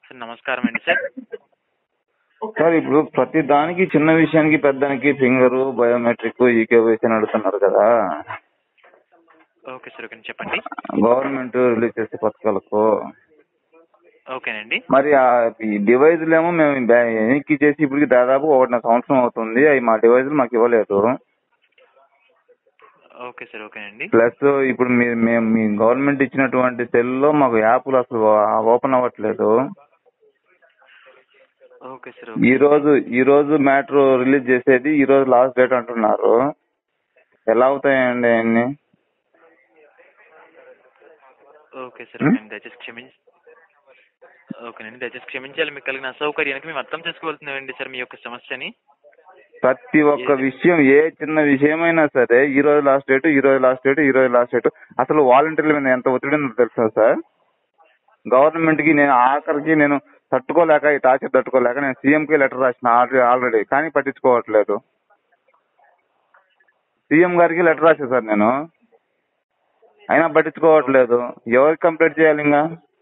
Sir నమస్కారం అండి sir sir ఇప్పుడు ప్రతి దానికి చిన్న విషయానికి పెద్దానికి ఫింగర్ బయోమెట్రిక్ ఈకేవైసీ అని అడుగుతున్నారు కదా ఓకే సార్ ఓకే చెప్పండి గవర్నమెంట్ రిలీజ్ చేసే పథకాలకు ఓకేనండి మరి ఆ ఈ డివైజులు ఏమో మేము బ్యా- వెనక్కి చేసి ఇప్పటికి దాదాపు ఒకటిన్నర సంవత్సరం అవుతుంది అవి మా డివైజులు మాకు ఇవ్వలేదు ఓకే సార్ ఓకేనండి ప్లస్ ఇప్పుడు మీ మేము మీ గవర్నమెంట్ ఇచ్చినటువంటి సెల్లో మాకు యాప్లు అసలు ఓపెన్ అవ్వట్లేదు ఓకే సార్ ఈ రోజు ఈ రోజు మ్యాటర్ రిలీజ్ చేసేది ఈ రోజు లాస్ట్ డేట్ అంటున్నారు ఎలా అవుతాయండి అన్ని ఓకే సార్ Hmm? ఓకేనండి దయచేసి క్షమించి ఓకేనండి దయచేసి క్షమించాలి మీకు కలిగిన అసౌకర్యానికి మేము అర్థం చేసుకోవాల్సిందండి సార్ మీ యొక్క సమస్యని ప్రతి ఒక్క విషయం ఏ చిన్న విషయమైనా సరే ఈ రోజు లాస్ట్ డేట్ ఈ రోజు లాస్ట్ డేట్ ఈ రోజు లాస్ట్ డేట్ అసలు వాలంటీర్ల మీద ఎంత ఒత్తిడి ఉందో తెలుసా సార్ గవర్నమెంట్ కి నేను ఆఖరికి నేను తట్టుకోలేక ఈ టార్చర్ తట్టుకోలేక నేను సీఎం కి లెటర్ రాసిన ఆల్రెడీ కానీ పట్టించుకోవట్లేదు సీఎం గారికి లెటర్ రాశాను సార్ నేను అయినా పట్టించుకోవట్లేదు ఎవరికి కంప్లైంట్ చేయాలి ఇంకా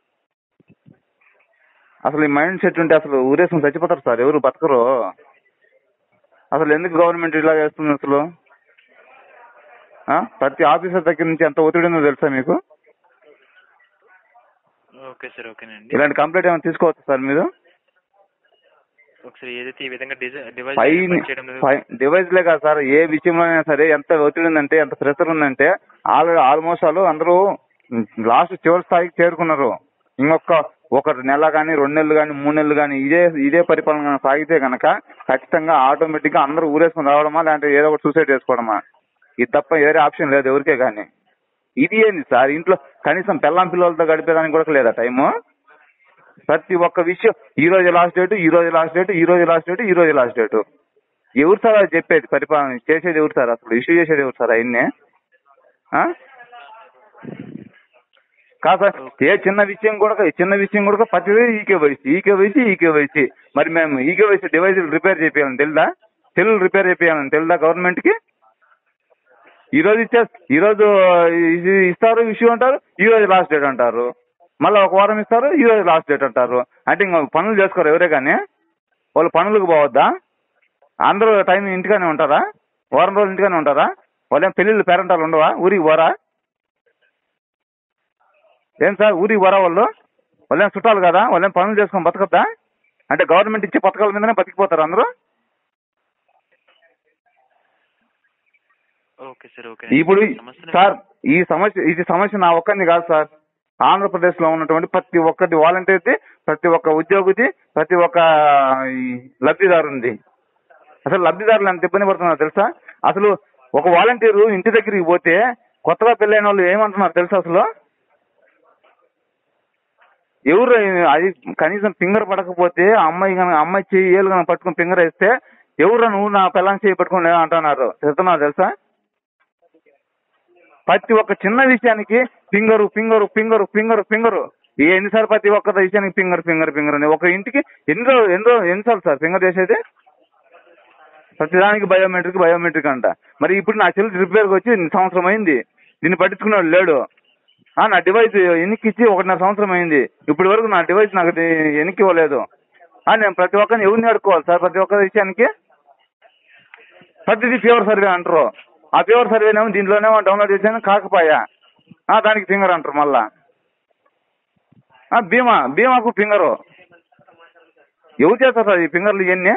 అసలు ఈ మైండ్ సెట్ ఉంటే అసలు ఊరేసుకుని చచ్చిపోతారు సార్ ఎవరు బతకరు అసలు ఎందుకు గవర్నమెంట్ ఇలా చేస్తుంది అసలు ఆ? ప్రతి ఆఫీసర్ దగ్గర నుంచి ఎంత ఒత్తిడి ఉందో తెలుసా మీకు ఓకే సార్ ఓకేనండి ఇలాంటి కంప్లైంట్ ఏమైనా తీసుకోవచ్చు సార్ మీరు ఒకసారి ఏదైతే ఈ విధంగా డిజై- డివైస్ పై పనిచేయడం లేదు- డివైస్ లే కాదు సార్ ఏ విషయంలోనైనా సరే ఎంత ఒత్తిడి ఉందంటే ఎంత ప్రెషర్ ఉందంటే ఆల్రెడీ ఆల్మోస్ట్ వాళ్ళు అందరూ లాస్ట్ చివరి స్థాయికి చేరుకున్నారు ఇంకొక ఒక నెల కానీ రెండు నెలలు కానీ మూడు నెలలు కానీ ఇదే ఇదే పరిపాలన సాగితే గనక ఖచ్చితంగా ఆటోమేటిక్ గా అందరూ ఊరేసుకుని రావడమా లేదంటే ఏదో ఒకటి సూసైడ్ చేసుకోవడమా ఇది తప్ప వేరే ఆప్షన్ లేదు ఎవరికే కానీ ఇది ఏంది సార్ ఇంట్లో కనీసం పెళ్ళాం పిల్లలతో గడిపేదానికి కూడా లేదా టైము ప్రతి ఒక్క విషయం ఈ రోజు లాస్ట్ డేట్ ఈ రోజు లాస్ట్ డేట్ ఈ రోజు లాస్ట్ డేట్ ఈ రోజు లాస్ట్ డేట్ ఎవరు సార్ అది చెప్పేది పరిపాలన చేసేది ఎవరు సార్ అసలు ఇష్యూ చేసేది ఎవరు సార్ అవన్నీ ఆ? కాదు సార్ ఏ చిన్న విషయం కూడా చిన్న విషయం కూడా ప్రతిదీ ఈకే వయసు ఈకే వయసు ఈకే వయసు మరి మేము ఈకే వయసు డివైస్ రిపేర్ చేయాలని తెలుదా సెల్ రిపేర్ చేయాలని తెలుదా గవర్నమెంట్ కి ఈ రోజు ఇచ్చే ఈ రోజు ఇది ఇస్తారు ఇష్యూ అంటారు ఈ రోజు లాస్ట్ డేట్ అంటారు మళ్ళీ ఒక వారం ఇస్తారు ఈ రోజు లాస్ట్ డేట్ అంటారు అంటే ఇంకా పనులు చేసుకోరు ఎవరే కానీ వాళ్ళు పనులకు పోవద్దా అందరూ టైం ఇంటికానే ఉంటారా వారం రోజులు ఇంటికానే ఉంటారా వాళ్ళేం పెళ్ళిళ్ళు పేరెంటాలు ఉండవా ఊరికి పోరా ఏం సార్ ఊరికి పోరా వాళ్ళు వాళ్ళేం చుట్టాలు కదా వాళ్ళేం పనులు చేసుకొని బతకద్దా అంటే గవర్నమెంట్ ఇచ్చే పథకాల మీదనే బతికిపోతారు అందరూ ఓకే సార్ ఓకే ఇప్పుడు సమస్యను- సార్ ఈ సమస్య ఇది సమస్య నా ఒక్కరిని కాదు సార్ ఆంధ్రప్రదేశ్ లో ఉన్నటువంటి ప్రతి ఒక్కటి వాలంటీర్ది ప్రతి ఒక్క ఉద్యోగిది ప్రతి ఒక్క ఈ లబ్ధిదారుంది అసలు లబ్ధిదారులు ఎంత ఇబ్బంది పడుతున్నారు తెలుసా అసలు ఒక వాలంటీరు ఇంటి దగ్గరికి పోతే కొత్తగా పెళ్ళైన వాళ్ళు ఏమంటున్నారు తెలుసా అసలు ఎవరు అది కనీసం ఫింగర్ పడకపోతే ఆ అమ్మాయి కనుక అమ్మాయి చెయ్యి ఏళ్ళు కనుక పట్టుకుని ఫింగర్ వేస్తే ఎవరు నువ్వు నా పిల్లని చేయి పట్టుకుని అంటున్నారు చెప్తున్నారు తెలుసా ప్రతి ఒక్క చిన్న విషయానికి finger finger finger finger finger ఎన్నిసార్లు ప్రతి ఒక్క విషయానికి ఫింగర్ ఫింగర్ ఫింగర్ అని ఒక ఇంటికి ఎన్ని రోజు ఎన్ని రోజు ఎన్నిసార్లు సార్ ఫింగర్ చేసేది ప్రతిదానికి బయోమెట్రిక్ బయోమెట్రిక్ అంట మరి ఇప్పుడు నా చెల్లి రిపేర్కి వచ్చి సంవత్సరం అయింది దీన్ని పట్టించుకునేవాడు లేడు ఆ, నా డివైస్ ఎన్నికి ఇచ్చి ఒకటిన్నర సంవత్సరం అయింది ఇప్పటి వరకు నా డివైస్ నాకు ది- ఎన్నికి ఇవ్వలేదు ఆ, నేను ప్రతి ఒక్కరిని ఎవరిని అడుక్కోవాలి సార్ ప్రతి ఒక్క విషయానికి ప్రతిదీ ఫీవర్ సర్వే అంటారు ఆ ఫీవర్ సర్వేనేమో దీంట్లోనేమో డౌన్లోడ్ చేసాను కాకపోయా ఆ, దానికి ఫింగర్ అంటారు మళ్ళా ఆ, బీమా బీమాకు ఫింగరు ఎవరు చేస్తారు సార్ ఈ ఫింగర్లు ఇవన్నీ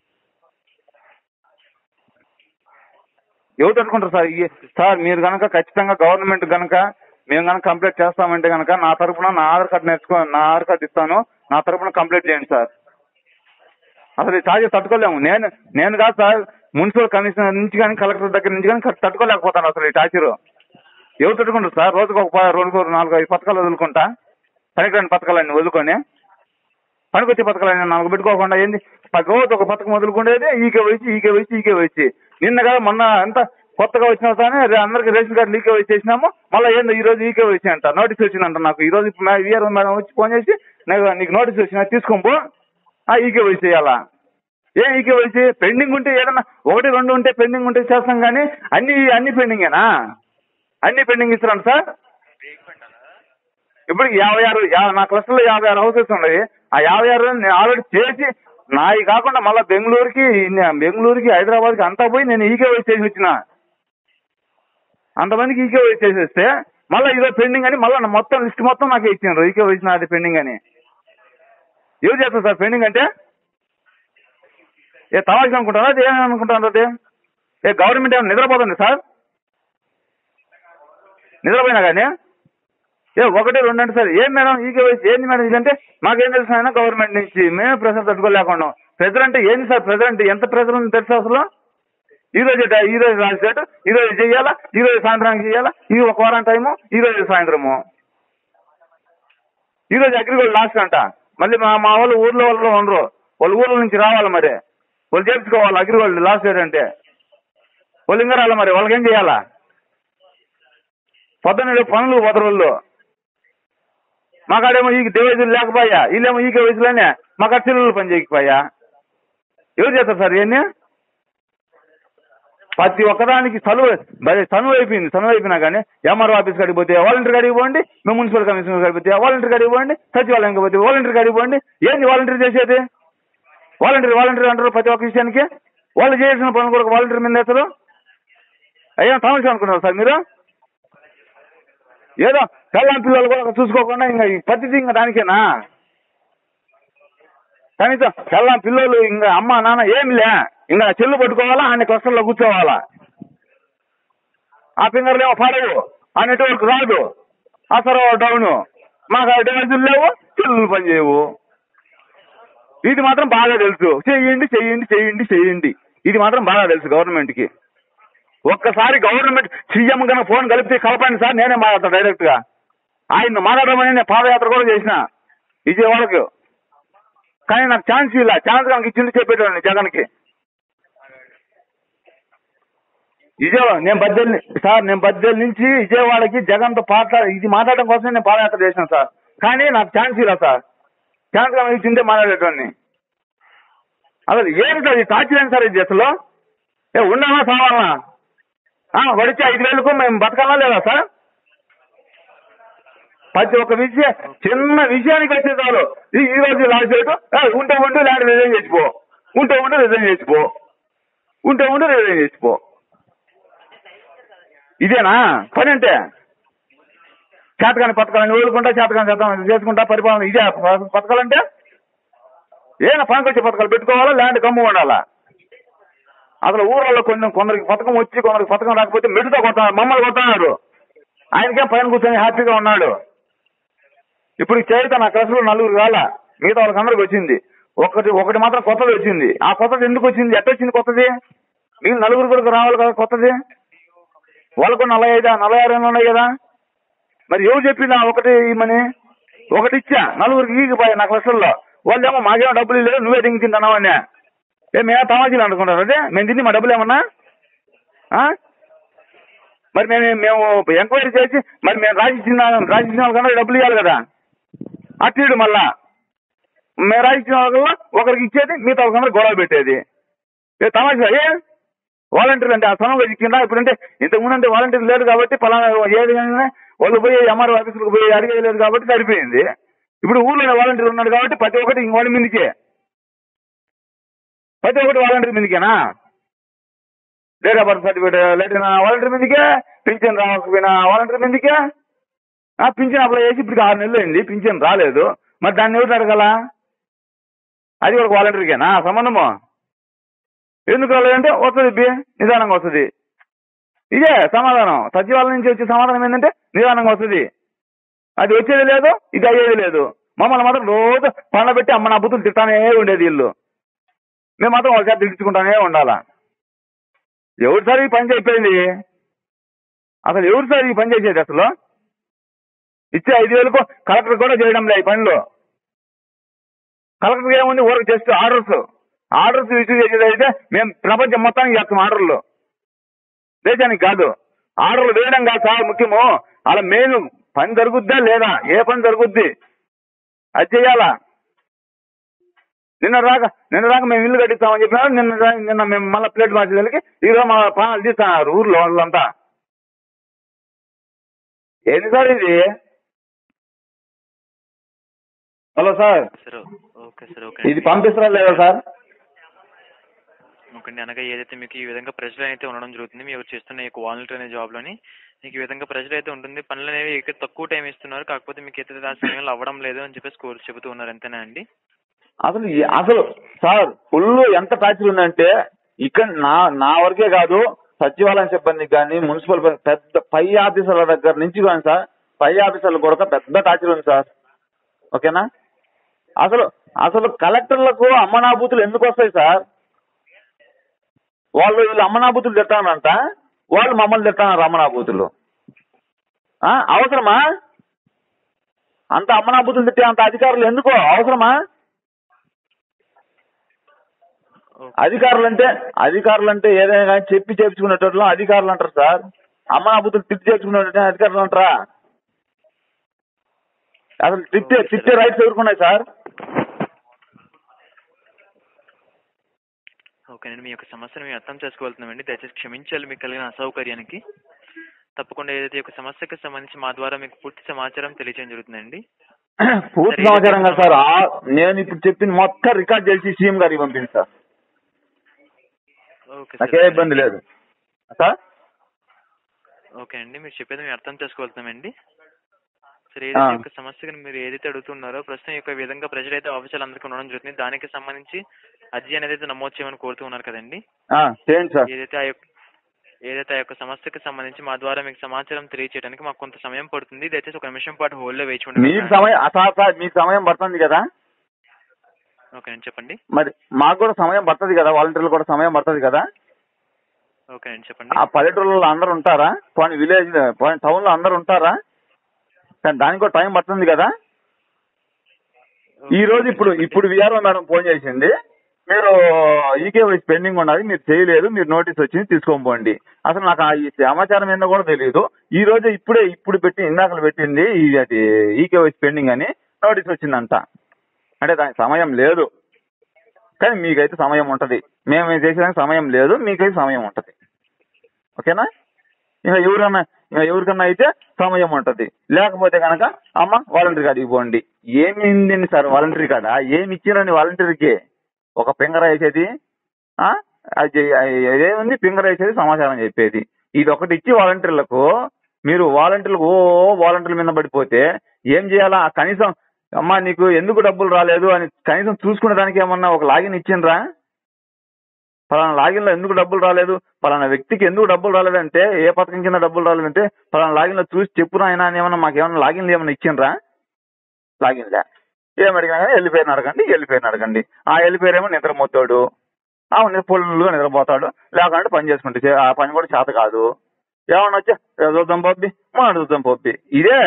ఎవరు తట్టుకుంటారు సార్ ఈ- సార్ మీరు కనుక ఖచ్చితంగా గవర్నమెంట్ కనుక మేము కనుక కంప్లైంట్ చేస్తామంటే కనుక నా తరపున నా ఆధార్ కార్డు నేర్చుకో నా ఆధార్ కార్డు ఇస్తాను నా తరపున కంప్లైంట్ చేయండి సార్ అసలు ఈ ఛార్జెస్ తట్టుకోలేము నేను నేను కాదు సార్ మున్సిపల్ కమిషనర్ నుంచి కానీ కలెక్టర్ దగ్గర నుంచి కానీ తట్టుకోలేకపోతాను అసలు ఈ టార్చర్ ఎవరు తట్టుకుంటారు సార్ రోజుకు ఒక ప- రోజుకు ఒక నాలుగు ఐదు పథకాలు వదులుకుంటా పనికిరాని పథకాలన్నీ వదులుకొని పనికొచ్చే పథకాలన్నీ నాలుగు పెట్టుకోకుండా ఏంది ప- రోజు ఒక పథకం వదులుకునేది ఈకే వచ్చి ఈకే వచ్చి ఈకే వచ్చి నిన్న కదా మొన్న అంత కొత్తగా వచ్చిన కానీ అందరికి రేషన్ కార్డు ఈకే వచ్చి చేసినాము మళ్ళీ ఏందో ఈ రోజు ఈకే వచ్చి అంట నోటీస్ వచ్చిందంట నాకు ఈ రోజు విఆర్ మేడం వచ్చి ఫోన్ చేసి నాకు నీకు నోటీస్ వచ్చిన తీసుకోం పో ఆ ఈకే వచ్చి చేయాలా ఏ ఈకే వచ్చి పెండింగ్ ఉంటే ఏదన్నా ఒకటి రెండు ఉంటే పెండింగ్ ఉంటే చేస్తాం కానీ అన్ని అన్ని పెండింగేనా అన్ని పెండింగ్ ఇస్తారంట సార్ ఇప్పుడు యాభై ఆరు యా- నా క్లస్టర్లో యాభై ఆరు హౌసెస్ ఉన్నాయి ఆ యాభై ఆరు వేలు నేను ఆల్రెడీ చేసి నాయి కాకుండా మళ్ళీ బెంగళూరుకి నే- బెంగళూరుకి హైదరాబాద్కి అంతా పోయి నేను ఈకే వైస్ చేసి వచ్చిన అంతమందికి ఈకే వైస్ చేసేస్తే మళ్ళీ ఇదో పెండింగ్ అని మళ్ళీ మొత్తం లిస్ట్ మొత్తం నాకు ఇచ్చినారు ఈకే వైస్ నాది పెండింగ్ అని ఎవరు చేస్తారు సార్ పెండింగ్ అంటే ఏ తమాషా అనుకుంటారా అది ఏమని అనుకుంటారు అది ఏ గవర్నమెంట్ ఏమైనా నిద్రపోతుంది సార్ నిద్రపోయినా కానీ ఏ ఒకటి రెండు అంటే సార్ ఏం మేడం ఈ కేవైసీ ఏంది మేడం ఇదంటే మాకేం తెలుసు ఆయన గవర్నమెంట్ నుంచి మేమే ప్రెజర్ తట్టుకోలేకుండా ప్రెజర్ అంటే ఏంది సార్ ప్రెజర్ అంటే ఎంత ప్రెజర్ ఉంది తెలుసు అసలు ఈ రోజు డా- ఈ రోజు లాస్ట్ డేట్ ఈ రోజు చెయ్యాలా ఈ రోజు సాయంత్రానికి చెయ్యాలా ఇది ఒక వారం టైము ఈ రోజు సాయంత్రము ఈ రోజు అగ్రిగోల్డ్ లాస్ట్ అంట మళ్ళీ మా మా వాళ్ళు ఊర్లో వాళ్ళు ఉండరు వాళ్ళ ఊర్ల నుంచి రావాలి మరి వాళ్ళు చేర్చుకోవాలి అగ్రిగోల్డ్ లాస్ట్ డేట్ అంటే వాళ్ళు ఇంకా రావాలి మరి వాళ్ళకి ఏం చేయాలా పొద్దున్న పనులు పోతారు వాళ్ళు మాకాడేమో ఈ డివైజులు లేకపోయా వీళ్ళేమో ఈ వయసులోనే మాకాడ చిల్లులు పని చేయకపోయా ఎవరు చేస్తారు సార్ ఇవన్నీ ప్రతి ఒక్కదానికి చనువు భలే చనువు అయిపోయింది చనువు అయిపోయినా కానీ ఎంఆర్ఓ ఆఫీస్ కాడికి పోతే వాలంటీర్ కాడికి పోండి మేము మున్సిపల్ కమిషనర్ కాడికి పోతే వాలంటీర్ కాడికి పోండి సచివాలయం పోతే వాలంటీర్ కాడికి పోండి ఏంది వాలంటీర్ చేసేది వాలంటీర్ వాలంటీర్ అంటారు ప్రతి ఒక్క విషయానికి వాళ్ళు చేయాల్సిన పనులు కూడా వాలంటీర్ మీద వేస్తారు అయ్యా సమస్య అనుకున్నారు సార్ మీరు ఏదో పిల్లల పిల్లలు కూడా చూసుకోకుండా ఇంకా ఈ పద్ధతి ఇంకా దానికేనా కనీసం పిల్ల పిల్లలు ఇంకా అమ్మ నాన్న ఏమిలే ఇంకా చెల్లు పట్టుకోవాలా ఆయన క్లస్టర్లో కూర్చోవాలా ఆ ఫింగర్లు ఏమో పడవు ఆ నెట్వర్క్ రాదు ఆ సర్వర్ డౌన్ మాకు ఆ డివైజులు లేవు చెల్లులు పనిచేయవు ఇది మాత్రం బాగా తెలుసు చెయ్యండి చెయ్యండి చెయ్యండి చెయ్యండి ఇది మాత్రం బాగా తెలుసు గవర్నమెంట్కి ఒక్కసారి గవర్నమెంట్ సీఎం కన్నా ఫోన్ కలిపితే కలపండి సార్ నేనే మాట్లాడతా డైరెక్ట్ గా ఆయన మాట్లాడమని నేను పాదయాత్ర కూడా చేసిన విజయవాడకు కానీ నాకు ఛాన్స్ ఇలా ఛాన్స్ కనుక ఇచ్చింది చెప్పేటోడిని జగన్కి విజయవాడ నేను బద్దెల్ని సార్ నేను బద్దెల నుంచి విజయవాడకి జగన్తో పాట ఇది మాట్లాడడం కోసం నేను పాదయాత్ర చేసిన సార్ కానీ నాకు ఛాన్స్ ఇలా సార్ ఛాన్స్ కనుక ఇచ్చిందే మాట్లాడేటోడిని అసలు ఏంటి అది టార్చర్ ఏంటి సార్ ఇది అసలు ఏ ఉండాలా సావాలా వడిచి ఐదు వేలకు మేము బతకాలా లేదా సార్ ప్రతి ఒక్క విషయం చిన్న విషయానికి వచ్చే చాలు ఈ ఈ రోజు లాస్ట్ డేట్ ఏ, ఉంటే ఉంటే ల్యాండ్ రిజైన్ చేసిపో ఉంటే ఉంటే రిజైన్ చేసిపో ఉంటే ఉంటే రిజైన్ చేసిపో ఇదేనా పని అంటే చేతకాని పథకాలని వదులుకుంటా చేతకాని చేత చేసుకుంటా పరిపాలన ఇదే ప- పథకాలంటే ఏమైనా పనికొచ్చే పథకాలు పెట్టుకోవాలా ల్యాండ్ కమ్ము ఉండాలా అసలు ఊళ్ళో కొన్ని కొందరికి పథకం వచ్చి కొందరికి పథకం రాకపోతే మెడుతో కొడుతున్నారు మమ్మల్ని కొడుతున్నారు ఆయనకేం పైన కూర్చొని హ్యాపీగా ఉన్నాడు ఇప్పుడు చేరితే నా క్లాసులో నలుగురు రాల మిగతా వాళ్ళకి అందరికి వచ్చింది ఒకటి ఒకటి మాత్రం కొత్తది వచ్చింది ఆ కొత్తది ఎందుకు వచ్చింది ఎట్ట వచ్చింది కొత్తది మిగిలిన నలుగురు కూడా రావాలి కదా కొత్తది వాళ్ళకు నలభై ఐదు నలభై ఆరు ఏళ్ళు ఉన్నాయి కదా మరి ఎవరు చెప్పింది ఆ ఒకటి ఇమ్మని ఒకటి ఇచ్చా నలుగురికి ఈగిపోయా నా క్లస్టర్లో వాళ్ళేమో మాకేమో డబ్బులు లేదు నువ్వే దింగి తింటున్నావని ఏ మేము తమాజీలు అనుకుంటారు అదే మేము తిని మా డబ్బులు ఏమన్నా ఆ? మరి మేము మేము ఎంక్వైరీ చేసి మరి మేము రాసిచ్చిన రాసిచ్చిన వాళ్ళకన్నా డబ్బులు ఇవ్వాలి కదా అట్లీడు మళ్ళా మేము రాసిచ్చిన వాళ్ళ ఒకరికి ఇచ్చేది మిగతా వాళ్ళకన్నా గొడవ పెట్టేది ఏ తమాషా ఏ వాలంటీర్ అంటే ఆ సమయంలో కింద ఇప్పుడంటే ఇంతకుముందు అంటే వాలంటీర్ లేరు కాబట్టి పలానా ఏది కానీ వాళ్ళు పోయి ఎంఆర్ఓ ఆఫీసులకు పోయి అడిగేది లేదు కాబట్టి సరిపోయింది ఇప్పుడు ఊర్లో వాలంటీర్ ఉన్నాడు కాబట్టి ప్రతి ఒక్కటి ఇంకోటి మీదకే ప్రతి ఒక్కటి వాలంటీర్ మీదకేనా డేట్ ఆఫ్ బర్త్ సర్టిఫికేట్ లేటిన వాలంటీర్ మీదకే పింఛన్ రాకపోయినా వాలంటీర్ మీదకే ఆ, పింఛన్ అప్లై చేసి ఇప్పుడు ఆరు నెలలు అయింది పింఛన్ రాలేదు మరి దాన్ని ఎవరు అడగాల అది కూడా వాలంటీర్కేనా సంబంధము ఎందుకు రాలేదంటే వస్తుంది బి నిదానంగా వస్తుంది ఇదే సమాధానం సచివాలయం నుంచి వచ్చే సమాధానం ఏంటంటే నిదానంగా వస్తుంది అది వచ్చేది లేదు ఇది అయ్యేది లేదు మమ్మల్ని మాత్రం రోజు పండబెట్టి అమ్మ నా బుద్ధులు తిట్టానే ఉండేది వీళ్ళు మేము మాత్రం వాళ్ళ చేత తిట్టించుకుంటానే ఉండాలా ఎవరు సార్ ఈ పని చెప్పేది అసలు ఎవరు సార్ ఈ పని చేసేది అసలు ఇచ్చే ఐదు వేలకు కలెక్టర్ కూడా చేయడం లే ఈ పనిలో కలెక్టర్ ఏముంది ఊరికి జస్ట్ ఆర్డర్స్ ఆర్డర్స్ ఇష్యూ చేసేది అయితే మేము ప్రపంచం మొత్తానికి చేస్తాం ఆర్డర్లు దేశానికి కాదు ఆర్డర్లు వేయడం కాదు సార్ ముఖ్యము అలా మెయిన్ పని జరుగుద్దా లేదా ఏ పని జరుగుద్ది అది చెయ్యాలా నిన్న రాక నిన్న రాక మేము ఇల్లు కట్టిస్తామని చెప్పినారు నిన్న రా- నిన్న మేము మళ్ళీ ప్లేట్ మార్చేదానికి ఈరోజు మా పానాలు తీస్తున్నారు ఊర్లో వాళ్ళంతా ఏంది సార్ ఇది hello sir sir okay sir okay ఇది పంపిస్తారా లేదా సార్ ఓకే అండి అనగా ఏదైతే మీకు ఈ విధంగా ప్రెషర్ అయితే ఉండడం జరుగుతుంది మీరు చేస్తున్న ఈ యొక్క వాలంటీర్ అనే జాబ్లోని మీకు ఈ విధంగా ప్రెషర్ అయితే ఉంటుంది పనులు అనేవి ఇక్కడ తక్కువ టైం ఇస్తున్నారు కాకపోతే మీకు అయితే ఆ సమయంలో అవ్వడం లేదు అని చెప్పేసి కోరు చెబుతూ ఉన్నారు అంతేనా అండి అసలు ఏ- అసలు సార్ ఫుల్ ఎంత టార్చర్ ఉందంటే ఇక్కడ నా నా వరకే కాదు సచివాలయం సిబ్బందికి కానీ మున్సిపల్ ప- పెద్ద పై ఆఫీసర్ల దగ్గర నుంచి కానీ సార్ పై ఆఫీసర్ల కూడా పెద్ద టార్చర్ ఉంది సార్ ఓకేనా అసలు అసలు కలెక్టర్లకు అమ్మనాభూతులు ఎందుకు వస్తాయి సార్ వాళ్ళు వీళ్ళు అమ్మనాభూతులు తిట్టానంట వాళ్ళు మమ్మల్ని తిట్టాన్నారు అమ్మనాభూతులు ఆ, అవసరమా అంత అమ్మనాభూతులు తిట్టే అంత అధికారులు ఎందుకో అవసరమా ఓకే అధికారులు అంటే అధికారులు అంటే ఏదైనా కానీ చెప్పి చేర్చుకునేటట్లు అధికారులు అంటారు సార్ అమ్మ నాబుతులు తిట్టి చేర్చుకునేటట్టు అధికారులు అంటారా అసలు తిట్టే తిట్టే రైట్స్ ఎవరుకున్నాయి సార్ ఓకేనండి మీ యొక్క సమస్యను మేము అర్థం చేసుకోగలుగుతున్నామండి దయచేసి క్షమించాలి మీకు కలిగిన అసౌకర్యానికి తప్పకుండా ఏదైతే ఈ యొక్క సమస్యకు సంబంధించి మా ద్వారా మీకు పూర్తి సమాచారం తెలియజేయడం జరుగుతుందండి పూర్తి సమాచారం కదా సార్ ఆ- నేను ఇప్పుడు చెప్పిన మొత్తం రికార్డ్ చేసి సీఎం గారికి పంపింది సార్ ఓకే నాకే సార్ ఇబ్బంది లేదు సార్ ఓకే అండి మీరు చెప్పేది మేము అర్థం చేసుకోగలుగుతామండి సరే ఆ. ఏదైతే ఈ యొక్క సమస్యను మీరు ఏదైతే అడుగుతున్నారో ప్రస్తుతం ఈ యొక్క విధంగా ప్రజలు అయితే ఆఫీసులు అందరికీ ఉండడం జరుగుతుంది దానికి సంబంధించి అర్జీ అనేది అయితే నమోదు చేయమని కోరుతూ ఉన్నారు కదండి ఆ, చేయండి సార్ ఏదైతే ఆ యొక్క ఏదైతే ఆ యొక్క సమస్యకు సంబంధించి మా ద్వారా మీకు సమాచారం తెలియజేయడానికి మాకు కొంత సమయం పడుతుంది దయచేసి ఒక నిమిషం పాటు హోల్డ్లో వేచి మీకు ఉండండి సమయం ఆ, సార్ సార్ మీకు సమయం పడుతుంది కదా ఓకే అండి చెప్పండి మరి మాకు కూడా సమయం పడుతుంది కదా వాలంటీర్లు కూడా సమయం పడుతుంది కదా ఓకే అండి చెప్పండి ఆ పల్లెటూరులో అందరు ఉంటారా పోనీ విలేజ్ పోనీ టౌన్ లో అందరు ఉంటారా కానీ దానికి కూడా టైం పడుతుంది కదా ఈ రోజు ఇప్పుడు ఇప్పుడు విఆర్ఓ మేడం ఫోన్ చేసింది మీరు ఈకేవైసీ పెండింగ్ ఉన్నది మీరు చేయలేదు మీరు నోటీస్ వచ్చింది తీసుకొని పోండి అసలు నాకు ఆ ఈ సమాచారం ఏందో కూడా తెలియదు ఈ రోజు ఇప్పుడే ఇప్పుడు పెట్టి ఇందాకలు పెట్టింది ఈ అది ఈకేవైసీ పెండింగ్ అని నోటీస్ వచ్చిందంట అంటే దానికి సమయం లేదు కానీ మీకైతే సమయం ఉంటది మేము చేసేదానికి సమయం లేదు మీకైతే సమయం ఉంటది ఓకేనా ఇంకా ఎవరన్నా ఇంకా ఎవరికన్నా అయితే సమయం ఉంటది లేకపోతే కనుక అమ్మ వాలంటీర్ కాడికి పోండి ఏమి ఇందండి సార్ వాలంటీర్ కాడ ఏమి ఇచ్చిరండి వాలంటీర్కి ఒక పింగర వేసేది ఆ? అది అదేముంది పింగర వేసేది సమాచారం చెప్పేది ఇది ఒకటి ఇచ్చి వాలంటీర్లకు మీరు వాలంటీర్లకు ఓ వాలంటీర్ల మీద పడిపోతే ఏం చేయాలా కనీసం అమ్మా నీకు ఎందుకు డబ్బులు రాలేదు అని కనీసం చూసుకునే దానికి ఏమన్నా ఒక లాగిన్ ఇచ్చిండ్రా ఫలానా లాగిన్ లో ఎందుకు డబ్బులు రాలేదు ఫలానా వ్యక్తికి ఎందుకు డబ్బులు రాలేదంటే ఏ పథకం కింద డబ్బులు రాలేదంటే ఫలానా లాగిన్ లో చూసి చెప్పు నాయనా అని ఏమన్నా మాకు ఏమన్నా లాగిన్లు ఏమన్నా ఇచ్చిండ్రా లాగిన్ లే ఏం అడిగినా కానీ వెళ్ళిపోయిన అడగండి వెళ్ళిపోయిన అడగండి ఆ వెళ్ళిపోయారేమో నిద్రపోతాడు అవును ఫుల్గా నిద్రపోతాడు లేకుంటే పని చేసుకుంటే చే- ఆ పని కూడా చేత కాదు ఏమన్నా వచ్చా రేపు చూద్దాం పోద్ది మన చూద్దాం పోద్ది ఇదే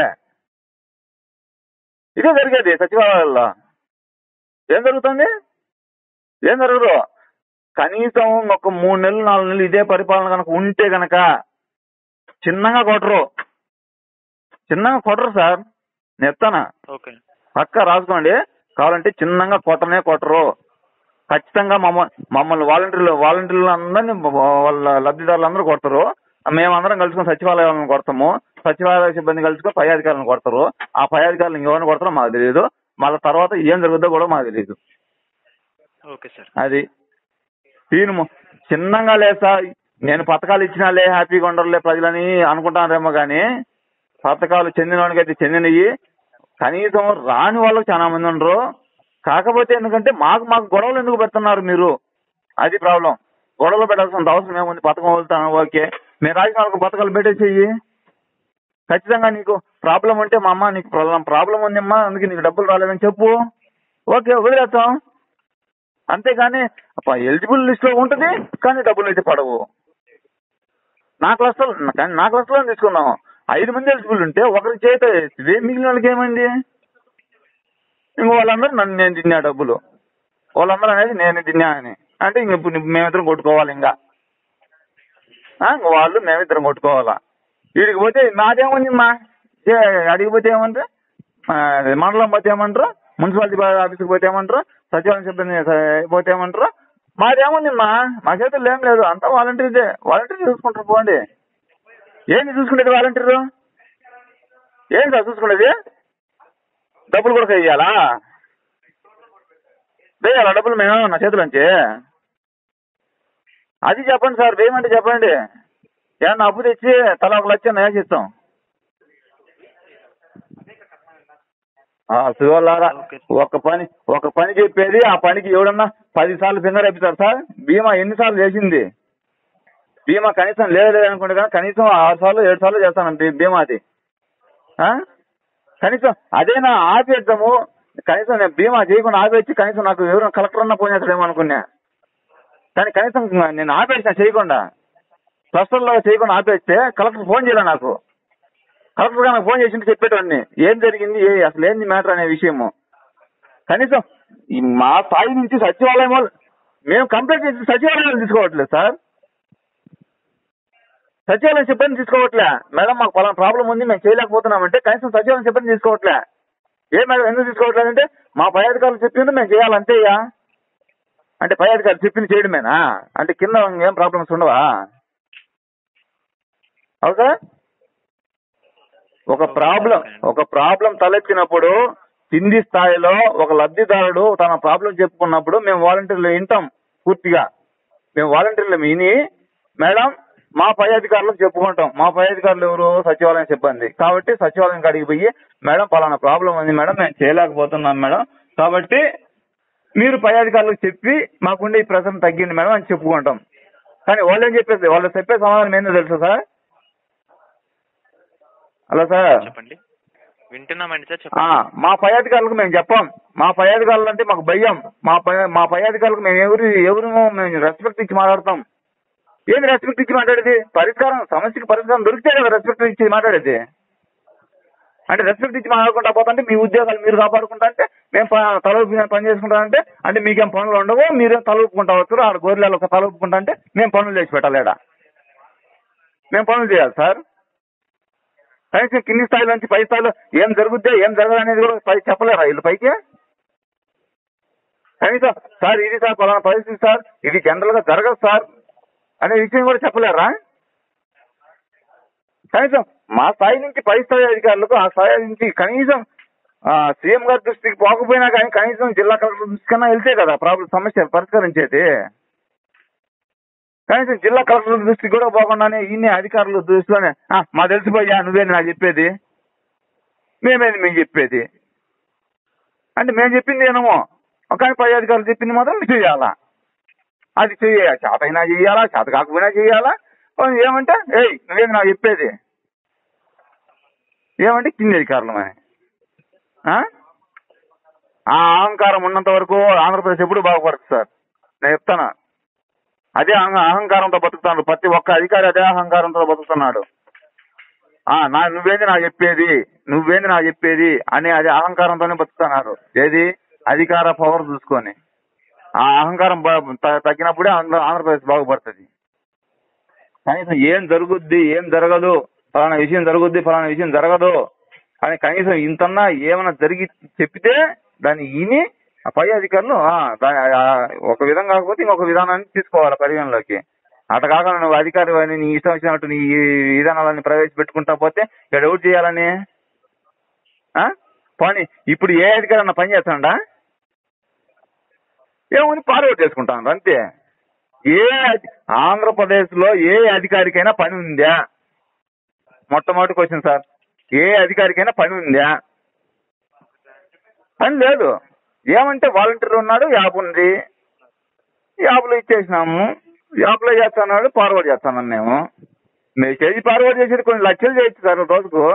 ఇదే జరిగేది సచివాలయాల్లో ఏం జరుగుతుంది ఏం జరగదు కనీసం ఒక మూడు నెలలు నాలుగు నెలలు ఇదే పరిపాలన కనుక ఉంటే గనక చిన్నగా కొట్టరు చిన్నగా కొట్టరు సార్ నెత్తన ఓకే పక్క రాసుకోండి కావాలంటే చిన్నగా కొట్టనే కొట్టరు ఖచ్చితంగా మమ్మ మమ్మల్ని వాలంటీర్లు వాలంటీర్లు అందరినీ వాళ్ళ లబ్ధిదారులు అందరూ కొడతారు మేమందరం కలుసుకొని సచివాలయాలను కొడతాము సచివాలయ సిబ్బంది కలుసుకొని పై అధికారులను కొడతారు ఆ పై అధికారులు ఇంకెవరిని కొడతారో మాకు తెలియదు మళ్ళీ తర్వాత ఏం జరుగుతుందో కూడా మాకు తెలియదు ఓకే సార్ అది తీను చిన్నగా లేసా నేను పథకాలు ఇచ్చినాలే హ్యాపీగా ఉండరులే ప్రజలని అనుకుంటారేమో కానీ పథకాలు చెందిన వాడికైతే చెందినవి కనీసం రాని వాళ్ళకి చాలా మంది ఉండరు కాకపోతే ఎందుకంటే మాకు మాకు గొడవలు ఎందుకు పెడుతున్నారు మీరు అది ప్రాబ్లం గొడవలు పెట్టాల్సిన అవసరం ఏముంది పథకం వదులుతాను ఓకే నేను రాసిన వాళ్ళకి పథకాలు పెట్టేసేయి ఖచ్చితంగా నీకు ప్రాబ్లం ఉంటే మా అమ్మ నీకు ప్రాబ్లం ఉందమ్మా అందుకే నీకు డబ్బులు రాలేదని చెప్పు ఓకే వదిలేస్తాం అంతేగాని ఎలిజిబుల్ లిస్ట్ లో ఉంటది కానీ డబ్బులు అయితే పడవు నా క్లాస్ లో కానీ నా క్లాస్ లో తీసుకుందాం ఐదు మంది ఎలిజిబుల్ ఉంటే ఒకరికి చేత వేస్తుంది మిగిలిన వాళ్ళకి ఏమైంది ఇంకో వాళ్ళందరూ నన్ను నేను తిన్నా డబ్బులు వాళ్ళందరూ అనేది నేను తిన్నా అని అంటే ఇంక ఇప్పుడు మేమిద్దరం కొట్టుకోవాలి ఇంకా ఆ, ఇంక వాళ్ళు మేమిద్దరం కొట్టుకోవాలా వీడికి పోతే నాదేముంది మా ఏ, అడిగి పోతే ఏమంటారు ఆ, మండలం పోతే ఏమంటారు మున్సిపాలిటీ ఆఫీస్కి పోతే ఏమంటారు సచివాలయం సిబ్బంది స- పోతే ఏమంటారు మాదేముంది మా మా చేతుల్లో ఏం లేదు అంతా వాలంటీర్దే వాలంటీర్ చూసుకుంటారు పోండి ఏంది చూసుకునేది వాలంటీరు ఏంటి సార్ చూసుకునేది డబ్బులు కూడా ఇయ్యాలా వేయాలా డబ్బులు మేము నా చేతిలోంచి అది చెప్పండి సార్ వేయమంటే చెప్పండి ఏమన్నా అప్పు తెచ్చి తల ఒక లక్ష నయా చేస్తాం శివల్లారా ఓకే. ఒక పని ఒక పని చెప్పేది ఆ పనికి ఎవడన్నా పది సార్లు ఫింగర్ అయిపోతారు సార్ బీమా ఎన్నిసార్లు చేసింది బీమా కనీసం లేదు లేదు అనుకుంటే కానీ కనీసం ఆరు సార్లు ఏడు సార్లు చేస్తాను బీ- బీమాది ఆ? కనీసం అదేనా ఆపేద్దాము కనీసం నేను బీమా చేయకుండా ఆపేసి కనీసం నాకు ఎవరైనా కలెక్టర్ అన్న ఫోన్ చేస్తాడేమో అనుకున్నా కానీ కనీసం నేను ఆపేసిన చేయకుండా క్లస్టర్లో చేయకుండా ఆపేస్తే కలెక్టర్ ఫోన్ చేయలే నాకు కలెక్టర్ గారు నాకు ఫోన్ చేసి చెప్పేటోడిని ఏం జరిగింది ఏ అసలు ఏంది మ్యాటర్ అనే విషయము కనీసం ఈ మా స్థాయి నుంచి సచివాలయం వాళ్ళు మేము కంప్లైంట్ చేసి సచివాలయం తీసుకోవట్లేదు సార్ సచివాలయం సిబ్బంది తీసుకోవట్లే మేడం మాకు పలానా ప్రాబ్లం ఉంది మేము చేయలేకపోతున్నామంటే కనీసం సచివాలయం సిబ్బంది తీసుకోవట్లే ఏ మేడం ఎందుకు తీసుకోవట్లేదంటే మా పై అధికారులు చెప్పింది మేము చేయాలి అంతేయా అంటే పై అధికారులు చెప్పింది చేయడమేనా అంటే కింద ఏం ప్రాబ్లమ్స్ ఉండవా అవునా ఒక ప్రాబ్లం ఒక ప్రాబ్లం తలెత్తినప్పుడు కింది స్థాయిలో ఒక లబ్ధిదారుడు తన ప్రాబ్లం చెప్పుకున్నప్పుడు మేము వాలంటీర్లు వింటాం పూర్తిగా మేము వాలంటీర్లు విని మేడం మా పై అధికారులకు చెప్పుకుంటాం మా పై అధికారులు ఎవరు సచివాలయం సిబ్బంది కాబట్టి సచివాలయం కాడికి పోయి మేడం పలానా ప్రాబ్లం ఉంది మేడం మేము చేయలేకపోతున్నాం మేడం కాబట్టి మీరు పై అధికారులకు చెప్పి మాకుండే ఈ ప్రశ్న తగ్గింది మేడం అని చెప్పుకుంటాం కానీ వాళ్ళు ఏం చెప్పేది వాళ్ళు చెప్పే సమాధానం ఏందో తెలుసా సార్ హలో సార్ చెప్పండి వింటున్నామండి సార్ ఆ, చెప్పండి మా పై అధికారులకు మేము చెప్పాం మా పై అధికారులు అంటే మాకు భయం మా పై మా పై అధికారులకు మేము ఎవరు ఎవరు మేము రెస్పెక్ట్ ఇచ్చి మాట్లాడతాం ఏంది రెస్పెక్ట్ ఇచ్చి మాట్లాడేది పరిష్కారం సమస్యకి పరిష్కారం దొరికితే కదా రెస్పెక్ట్ ఇచ్చి మాట్లాడేది అంటే రెస్పెక్ట్ ఇచ్చి మాట్లాడుకుంటా పోతుంటే మీ ఉద్యోగాలు మీరు కాపాడుకుంటా అంటే మేము ప- తల ఊపి పని చేసుకుంటాం అంటే అంటే మీకేం పనులు ఉండవు మీరేం తల ఊపుకుంటా వస్తారు ఆడ గోరిలలో ఒక తల ఊపుకుంటా అంటే మేము పనులు చేసి పెట్టాలి ఈడ. మేము పనులు చేయాలి సార్ కనీసం కింది స్థాయిలో నుంచి పై స్థాయిలో ఏం జరుగుద్దే ఏం జరగదు అనేది కూడా పై చెప్పలేరా వీళ్ళు పైకి కనీసం సార్ ఇది సార్ పలానా పరిస్థితి సార్ ఇది జనరల్ గా జరగదు సార్ అనే విషయం కూడా చెప్పలేరా కనీసం మా స్థాయి నుంచి పై స్థాయి అధికారులకు ఆ స్థాయి నుంచి కనీసం ఆ, సీఎం గారి దృష్టికి పోకపోయినా కానీ కనీసం జిల్లా కలెక్టర్ దృష్టి కన్నా వెళ్తే కదా ప్రాబ్లం సమస్య పరిష్కరించేది కనీసం జిల్లా కలెక్టర్ దృష్టికి కూడా పోకుండానే ఈయన అధికారుల దృష్టిలోనే "ఆ, మా తెలిసిపోయా నువ్వేంది నాకు చెప్పేది మేమేది మేము చెప్పేది అంటే మేము చెప్పింది ఏమో కానీ పై అధికారులు చెప్పింది మాత్రం మీరు చేయాలా అది చెయ్య చేతైనా చెయ్యాలా చేత కాకపోయినా చెయ్యాలా పోనీ ఏమంటే ఏయ్ నువ్వేంది నాకు చెప్పేది ఏమంటే కింది అధికారులు అని ఆ? ఆ అహంకారం ఉన్నంత వరకు ఆంధ్రప్రదేశ్ ఎప్పుడు బాగుపడుతుంది సార్ నేను చెప్తాను అదే అహం- అహంకారంతో బతుకుతున్నాడు ప్రతి ఒక్క అధికారి అదే అహంకారంతో బతుకుతున్నాడు ఆ నా నువ్వేంది నాకు చెప్పేది నువ్వేంది నాకు చెప్పేది అనే అదే అహంకారంతోనే బతుకుతున్నారు ఏది అధికార పవర్ చూసుకొని ఆ అహంకారం బ- త- తగ్గినప్పుడే ఆంధ్ర ఆంధ్రప్రదేశ్ బాగుపడుతుంది కనీసం ఏం జరుగుద్ది ఏం జరగదు ఫలానా విషయం జరుగుద్ది ఫలానా విషయం జరగదు అని కనీసం ఇంతన్నా ఏమైనా జరిగి చెప్పితే దాన్ని విని ఆ పై అధికారులు ఆ, దా- ఆ, ఒక విధంగా కాకపోతే ఇంకొక విధానాన్ని తీసుకోవాలి పరిగణలోకి అట కాకుండా నువ్వు అధికారి అని నీ ఇష్టం వచ్చినట్టు నీ ఈ విధానాలన్నీ ప్రవేశపెట్టుకుంటా పోతే ఇక్కడ ఎవరు చేయాలని ఆ? పోనీ ఇప్పుడు ఏ అధికారి అన్న పని చేస్తాడా ఏముంది ఫార్వర్డ్ చేసుకుంటాను అంతే ఏ అధి- ఆంధ్రప్రదేశ్ లో ఏ అధికారికైనా పని ఉందా మొట్టమొదటి క్వశ్చన్ సార్ ఏ అధికారికైనా పని ఉందా పని లేదు ఏమంటే వాలంటీర్ ఉన్నాడు యాప్ ఉంది యాప్లో ఇచ్చేసినాము యాప్లో చేస్తున్నాడు ఫార్వర్డ్ చేస్తున్నాను మేము మెసేజ్ ఫార్వర్డ్ చేసేది కొన్ని లక్షలు చేయొచ్చు సార్ రోజుకు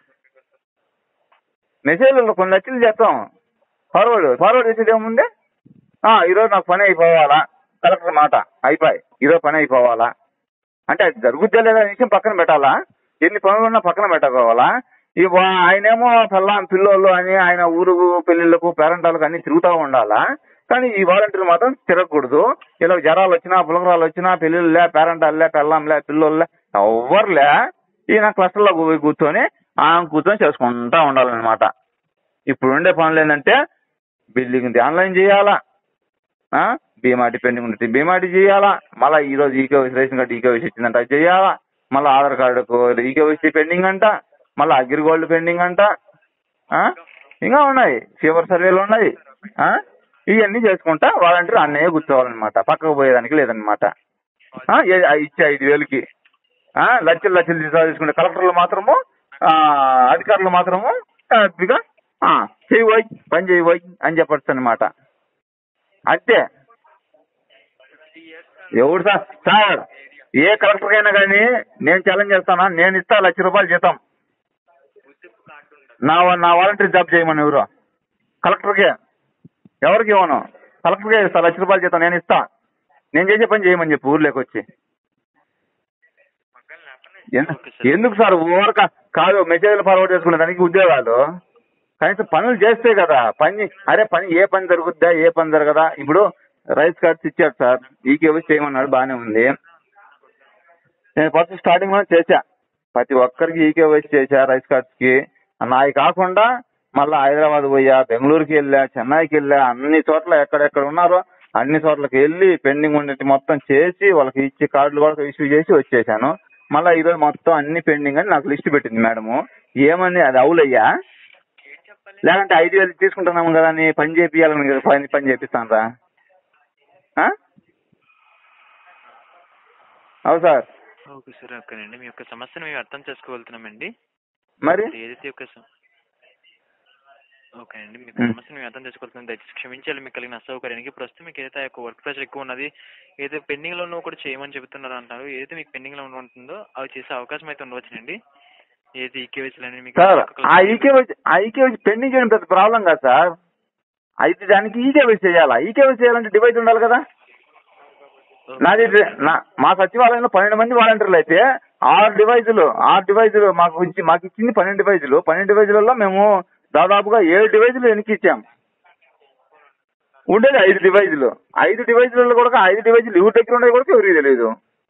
మెసేజ్లలో కొన్ని లక్షలు చేస్తాం ఫార్వర్డ్ ఫార్వర్డ్ చేసేది ఏముంది ఆ, ఈరోజు నాకు పని అయిపోవాలా కలెక్టర్ మాట అయిపోయి ఈరోజు పని అయిపోవాలా అంటే అది జరుగుద్దా లేదా అనే విషయం పక్కన పెట్టాలా ఎన్ని పనులు ఉన్నా పక్కన పెట్టుకోవాలా ఈ వా- ఆయనేమో పిల్లం పిల్లోళ్ళు అని ఆయన ఊరు పెళ్లిళ్ళకు పేరెంటాలకు అన్ని తిరుగుతూ ఉండాలా కానీ ఈ వాలంటీర్ మాత్రం తిరగకూడదు ఇలా జ్వరాలు వచ్చినా పులకరాలు వచ్చినా పెళ్లిళ్ళే పేరెంటాలే పెళ్ళంలే పిల్లోళ్ళే ఎవ్వరులే ఈయన క్లస్టర్లో పోయి కూర్చొని ఆ కూర్చొని చేసుకుంటా ఉండాలన్నమాట ఇప్పుడు ఉండే పనులు ఏంటంటే బిల్డింగ్ ఆన్లైన్ చేయాలా ఆ? బీమాటి పెండింగ్ ఉంటుంది బీమాటి చేయాలా మళ్ళీ ఈ రోజు ఈకేవైసీ రేషన్ కార్డు ఈకేవైసీ వచ్చిందంట అది చేయాలా మళ్ళీ ఆధార్ కార్డుకు ఈకేవైసీ పెండింగ్ అంట మళ్ళీ అగ్రిగోల్డ్ పెండింగ్ అంట ఆ? ఇంకా ఉన్నాయి ఫీవర్ సర్వేలు ఉన్నాయి ఆ? ఇవన్నీ చేసుకుంటా వాలంటీర్ అన్నయ్య కూర్చోవాలన్నమాట పక్కకు పోయేదానికి లేదనమాట ఆ, ఏ- ఆ ఇచ్చే ఐదు వేలకి ఆ, లక్షలు లక్షలు తీసుకో- తీసుకుంటే కలెక్టర్లు మాత్రము ఆ, అధికారులు మాత్రము హ్యాపీగా ఆ, చేయబోయ్ పని చేయబోయ్ అని చెప్పచ్చు అనమాట అంతే ఎవడు సార్ సార్ ఏ కలెక్టర్ అయినా కానీ నేను ఛాలెంజ్ చేస్తానా నేను ఇస్తా లక్ష రూపాయలు జీతం నా నా వాలంటీర్ జాబ్ చేయమని ఎవరు కలెక్టర్కే ఎవరికి ఇవ్వను కలెక్టర్కే ఇస్తా లక్ష రూపాయలు జీతం నేను ఇస్తా నేను చేసే పని చేయమని చెప్పి ఊర్లోకి వచ్చి ఎందు- ఓకే సార్. ఎందుకు సార్ ఓవర్ కాదు మెసేజ్లు ఫార్వర్డ్ చేసుకునే దానికి ఉద్యోగాలు కనీసం పనులు చేస్తే కదా పని అరే పని ఏ పని జరుగుద్దా ఏ పని జరగదా ఇప్పుడు రైస్ కార్డ్స్ ఇచ్చాడు సార్ ఈకేవైసీ చేయమన్నాడు బానే ఉంది నేను ఫస్ట్ స్టార్టింగ్ లో చేశా ప్రతి ఒక్కరికి ఈకేవైసీ చేశా రైస్ కార్డ్స్ కి నాయి కాకుండా మళ్ళా హైదరాబాద్ పోయా బెంగళూరుకి వెళ్ళా చెన్నైకి వెళ్ళా అన్ని చోట్ల ఎక్కడెక్కడ ఉన్నారో అన్ని చోట్లకి వెళ్ళి పెండింగ్ ఉండేది మొత్తం చేసి వాళ్ళకి ఇచ్చి కార్డులు కూడా ఇష్యూ చేసి వచ్చేసాను మళ్ళీ ఈ రోజు మొత్తం అన్ని పెండింగ్ అని నాకు లిస్ట్ పెట్టింది మేడము ఏమని అది అవులయ్యా లేదంటే ఐదు వేలు తీసుకుంటున్నాము కదా అని పని చేపియాలని కదా పని పని చేపిస్తాను రా అవు సార్ ఓకే సార్ ఓకేనండి మీ యొక్క సమస్యను మేము అర్థం చేసుకోగలుగుతున్నామండి మరి ఏదైతే యొక్క స- ఓకే అండి మీకు మ్. సమస్యను మేము అర్థం చేసుకోగలుగుతున్నాం దయచేసి క్షమించాలి మీకు కలిగిన అసౌకర్యానికి ప్రస్తుతం మీకు ఏదైతే ఆ యొక్క వర్క్ ప్రెషర్ ఎక్కువ ఉన్నది ఏదైతే పెండింగ్ లో ఉన్నవి కూడా చేయమని చెబుతున్నారు అంటారు ఏదైతే మీకు పెండింగ్ లో ఉంటుందో అవి చేసే అవకాశం అయితే ఉండవచ్చునండి ఏదైతే ఈకేవైసీలు అనేవి మీకు సార్ పక్కకు ఆ ఈకేవైసీ ఆ ఈకేవైసీ పెండింగ్ చేయడం పెద్ద ప్రాబ్లం కాదు సార్ అయితే దానికి ఈకేవైసీ చేయాలా ఈకేవైసీ చేయాలంటే డివైస్ ఉండాలి కదా ఓకే. నాది నా మా సచివాలయంలో పన్నెండు మంది వాలంటీర్లు అయితే ఆరు డివైజులు ఆరు డివైజులు మాకు ఇచ్చి మాకు ఇచ్చింది పన్నెండు డివైజులు పన్నెండు డివైజులలో మేము దాదాపుగా ఏడు డివైజులు వెనక్కి ఇచ్చాం ఉండేది ఐదు డివైజులు ఐదు డివైజులలో కూడా ఐదు డివైజులు ఎవరి దగ్గర ఉండేది కూడా ఎవరికి తెలియదు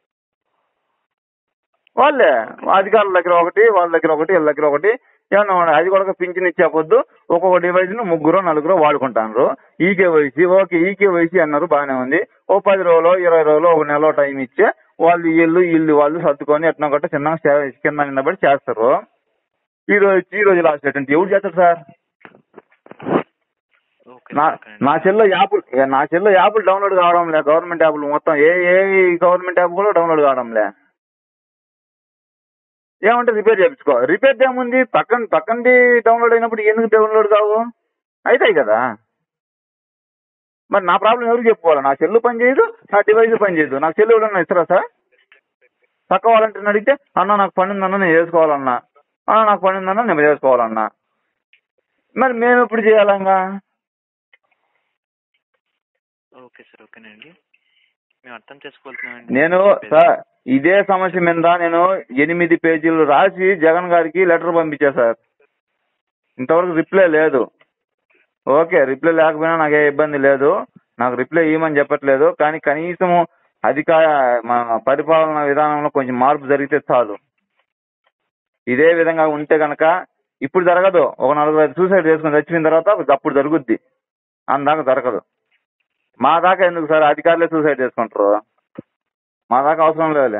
వాళ్ళే అధికారుల దగ్గర ఒకటి వాళ్ళ దగ్గర ఒకటి వీళ్ళ దగ్గర ఒకటి ఏమన్నా ఉన్నాయి. అది కూడా పింఛన్ ఇచ్చే పొద్దు ఒక్కొక్క డివైస్ ను ముగ్గురు నలుగురు వాడుకుంటారు ఈకే వయసి ఓకే ఈకే వయసి అన్నారు బాగానే ఉంది ఓ పది రోజులు ఇరవై రోజులు ఒక నెల టైం ఇచ్చే వాళ్ళు ఇల్లు ఇల్లు వాళ్ళు సర్దుకొని ఎట్లా కొట్ట చిన్నగా చే- కింద నిలబడి చేస్తారు ఈ రోజు వచ్చి ఈ రోజు లాస్ట్ డేట్ అంటే ఎవరు చేస్తారు సార్ ఓకే నా సార్, ఓకేనండి. నా సెల్లో యాప్లు ఇక నా సెల్లో యాప్లు డౌన్లోడ్ కావడం లే గవర్నమెంట్ యాప్లు మొత్తం ఏ ఏ గవర్నమెంట్ యాప్ కూడా డౌన్లోడ్ కావడం లే ఏమంటే రిపేర్ చేయించుకో రిపేర్ ఏముంది పక్కన పక్కనది డౌన్లోడ్ అయినప్పుడు ఎందుకు డౌన్లోడ్ కావు అవుతాయి కదా మరి నా ప్రాబ్లం ఎవరికి చెప్పుకోవాలి నా సెల్లు పని చేయదు నా డివైస్ పని చేయదు నాకు సెల్లు ఎవరన్నా ఇస్తారా సార్ పక్క వాళ్ళంటే అడిగితే అన్న నాకు పని ఉందన్న నేను చేసుకోవాలన్నా అన్న నాకు పని ఉందన్న నేను చేసుకోవాలన్నా మరి మేము ఎప్పుడు చేయాలంగా ఓకే సార్ ఓకేనండి మేము అర్థం చేసుకోవాల్సినామండి నేను సార్ ఇదే సమస్య మీద నేను ఎనిమిది పేజీలు రాసి జగన్ గారికి లెటర్ పంపించా సార్ ఇంతవరకు రిప్లై లేదు ఓకే రిప్లై లేకపోయినా నాకు ఏ ఇబ్బంది లేదు నాకు రిప్లై ఇవ్వమని చెప్పట్లేదు కానీ కనీసము అధికార మా పరిపాలన విధానంలో కొంచెం మార్పు జరిగితే చాలు ఇదే విధంగా ఉంటే గనక ఇప్పుడు జరగదు ఒక నలుగురు ఐదు సూసైడ్ చేసుకుని చచ్చిపోయిన తర్వాత అప్పుడు జరుగుద్ది అందాక జరగదు మా దాకా ఎందుకు సార్ అధికారులే సూసైడ్ చేసుకుంటారు మా దాకా అవసరం లేదులే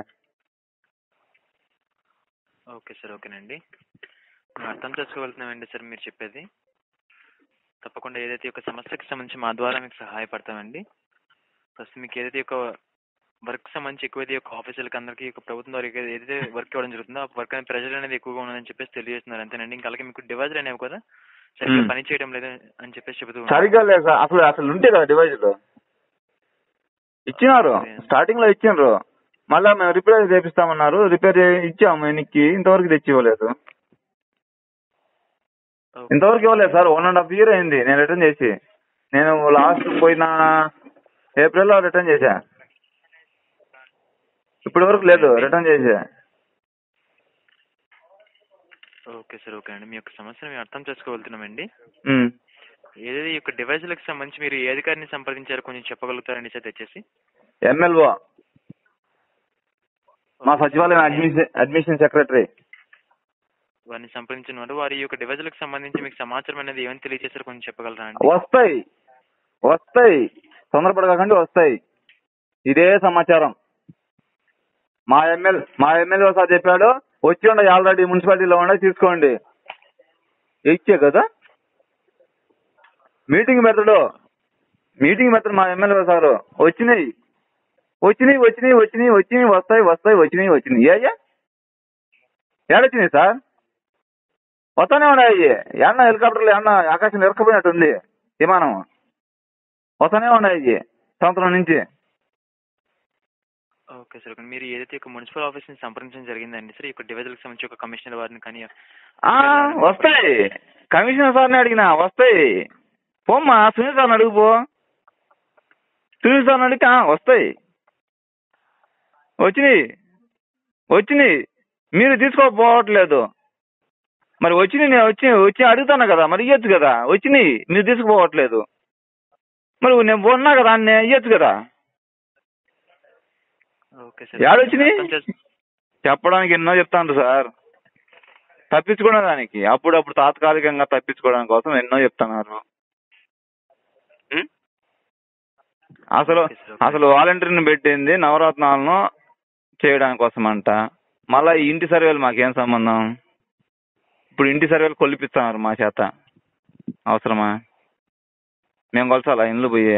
ఓకే సార్ ఓకేనండి మేము అర్థం చేసుకోగలుగుతున్నామండి సార్ మీరు చెప్పేది తప్పకుండా ఏదైతే ఒక సమస్యకి సంబంధించి మా ద్వారా మీకు సహాయపడతామండి ప్రస్తుతం మీకు ఏదైతే ఒక వర్క్ సంబంధించి ఎక్కువైతే ఒక ఆఫీసులకి అందరికీ ఒక ప్రభుత్వం ద్వారా ఏదైతే- ఏదైతే వర్క్ ఇవ్వడం జరుగుతుందో ఆ వర్క్ అనేది ప్రెజర్ అనేది ఎక్కువగా ఉన్నదని చెప్పేసి తెలియజేస్తున్నారు అంతేనండి ఇంకా అలాగే మీకు డివైజులు అనేవి కదా సరిగ్గా మ్మ్. పని చేయడం లేదు అని చెప్పేసి చెబుతూ ఉన్నారు. సరిగ్గా లేదు సార్ అసలు అసలు ఉంటే కదా డివైజులు ఇచ్చినారు స్టార్టింగ్ లో ఇచ్చిండ్రు మళ్ళా మేము రిపేర్ చేపిస్తామన్నారు రిపేర్ ఇచ్చాము వెనక్కి ఇంతవరకు తెచ్చి ఇవ్వలేదు ఓకే. ఇంతవరకు ఇవ్వలేదు sir one and half year అయింది నేను రిటర్న్ చేసి నేను లాస్ట్ పోయిన ఏప్రిల్లో రిటర్న్ చేశా ఇప్పటి వరకు లేదు రిటర్న్ చేసా ఓకే సార్ ఓకే అండి మీ యొక్క సమస్యను మేము అర్థం చేసుకోగలుగుతున్నామండి ఉమ్. ఏదైతే ఈ యొక్క డివైజులకు సంబంధించి మీరు ఏ అధికారిని సంప్రదించారో కొంచెం చెప్పగలుగుతారండి సార్ దయచేసి ఎమ్మెల్ఓ మా సచివాలయం అడ్మిషన్ అడ్మిషన్ సెక్రటరీ వారిని సంప్రదించిన వారు వారి యొక్క డివైజులకు సంబంధించి మీకు సమాచారం అనేది ఏమని తెలియజేశారో కొంచెం చెప్పగలరా అండి వస్తాయి వస్తాయి తొందరపడకండి వస్తాయి ఇదే సమాచారం మా ఎమ్మెల్యే మా ఎమ్మెల్యే సార్ చెప్పాడు వచ్చి ఉండే ఆల్రెడీ మున్సిపాలిటీలో ఉండే తీసుకోండి ఇచ్చే కదా మీటింగ్ పెడతాడు మీటింగ్ పెట్టరు మా ఎమ్మెల్యే సారు వచ్చినాయి వచ్చినాయి వచ్చినాయి వచ్చినాయి వచ్చినాయి వస్తాయి వస్తాయి వచ్చినాయి వచ్చినాయి అయ్యా ఏడొచ్చినాయి సార్ వస్తానే ఉన్నాయి ఏమన్నా హెలికాప్టర్లు ఏమన్నా ఆకాశం ఇరకపోయినట్టుంది విమానం వస్తానే ఉన్నాయి సంవత్సరం నుంచి ఓకే సార్ ఓకే. మీరు ఏదైతే ఒక మున్సిపల్ ఆఫీస్ని సంప్రదించడం జరిగిందండి సార్ ఈ యొక్క డివిజన్కి సంబంధించి ఒక కమిషనర్ వారిని కానీ ఆ, వస్తాయి కమిషనర్ సార్ని అడిగినా వస్తాయి పోమ్మా సునీల్ సార్ని అడుగు పో సునీల్ సార్ని అడిగితే ఆ, వస్తాయి వచ్చినాయి వచ్చినాయి మీరు తీసుకోపోవట్లేదు మరి వచ్చినాయి నేను వచ్చి వచ్చి అడుగుతాను కదా మరి ఇయ్యొచ్చు కదా వచ్చినాయి మీరు తీసుకుపోవట్లేదు మరి నేను ఉన్నా కదా అన్నీ ఇయ్యొచ్చు కదా ఓకే సార్ ఏడొచ్చినాయి? అర్థం చేసు- చెప్పడానికి ఎన్నో చెప్తాను సార్ తప్పించుకోవడానికి అప్పుడప్పుడు తాత్కాలికంగా తప్పించుకోవడం కోసం ఎన్నో చెప్తున్నారు ఉం? అసలు ఓకే సార్, ఓకే. అసలు వాలంటీర్ని పెట్టింది నవరత్నాలను చేయడానికి కోసం అంట మళ్ళా ఈ ఇంటి సర్వేలు మాకేం సంబంధం ఇప్పుడు ఇంటి సర్వేలు కొలిపిస్తున్నారు మా చేత అవసరమా మేము కొలసాలా ఇండ్లు పోయి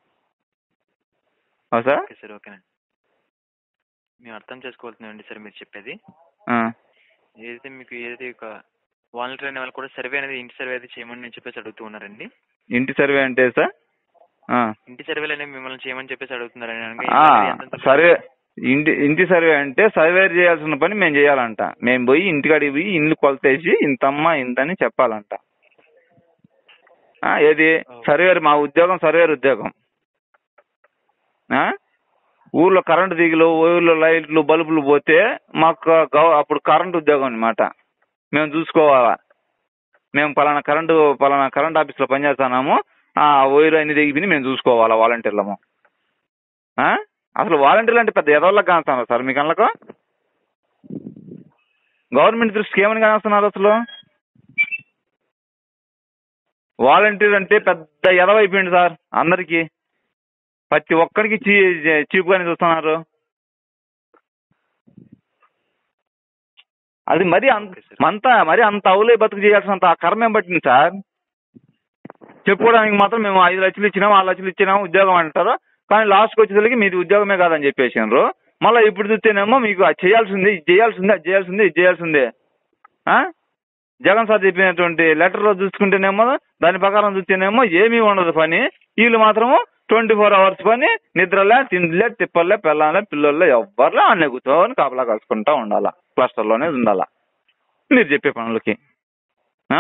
అవసరా ఓకే సార్ ఓకేనండి మేము అర్థం చేసుకోవాల్సిందండి సార్ మీరు చెప్పేది ఆ. ఏదైతే మీకు ఏదైతే ఒక వాలంటీర్ అనే వాళ్ళు కూడా సర్వే అనేది ఇంటి సర్వే అనేది చేయమని నేను చెప్పేసి అడుగుతూ ఉన్నారండి ఇంటి సర్వే అంటే సార్ ఆ. ఇంటి సర్వేలు అనేవి మిమ్మల్ని చేయమని చెప్పేసి అడుగుతున్నారండి అనగా ఆ, ఇంటి సర్వే ఎంతెంత- సర్వే ఇంటి ఇంటి సర్వే అంటే సర్వే చేయాల్సిన పని మేము చేయాలంట మేము పోయి ఇంటికాడికి పోయి ఇల్లు కొలతేసి ఇంతమ్మా ఇంతని చెప్పాలంట ఆ, ఏది సర్వేర్ మా ఉద్యోగం సర్వేర్ ఉద్యోగం ఆ? ఊర్లో కరెంటు దిగులు ఊర్లో లైట్లు బల్బులు పోతే మాకు గవ- అప్పుడు కరెంటు ఉద్యోగం అన్నమాట మేము చూసుకోవాలా మేము పలానా కరెంటు పలానా కరెంట్ ఆఫీస్లో పనిచేస్తున్నాము ఆ వైర్ అన్ని దిగిపోయి మేము చూసుకోవాలా వాలంటీర్లము ఆ? అసలు వాలంటీర్లు అంటే పెద్ద ఎదవల్లా కానుస్తున్నారు సార్ మీ కళ్ళకు గవర్నమెంట్ దృష్టికి ఏమని కానుస్తున్నారు అసలు వాలంటీర్ అంటే పెద్ద ఎదవైపోయింది సార్ అందరికి ప్రతి ఒక్కరికి చీ చీప్ గానే చూస్తున్నారు అది మరి అంత అంత మరి అంత అవులే బతుకు చేయాల్సినంత ఆ కర్మేం పట్టింది సార్ చెప్పుకోవడానికి మాత్రం మేము ఐదు లక్షలు ఇచ్చినాం ఆరు లక్షలు ఇచ్చినాం ఉద్యోగం అంటారు కానీ లాస్ట్కి వచ్చేసరికి మీది ఉద్యోగమే కాదని చెప్పేసినారు మళ్ళీ ఇప్పుడు చూస్తేనేమో మీకు అది చేయాల్సిందే ఇది చేయాల్సిందే అది చేయాల్సిందే ఇది చేయాల్సిందే ఆ? జగన్ సార్ చెప్పినటువంటి లెటర్లో చూసుకుంటేనేమో దాని ప్రకారం చూస్తేనేమో ఏమీ ఉండదు పని వీళ్ళు మాత్రము ట్వంటీ ఫోర్ అవర్స్ పని నిద్రలే తిండిలే తిప్పలే పిల్లలే పిల్లలే ఎవ్వరులే అన్నీ కూర్చొని కాపలా కలుసుకుంటా ఉండాలా క్లస్టర్లోనే ఉండాలా మీరు చెప్పే పనులకి ఆ?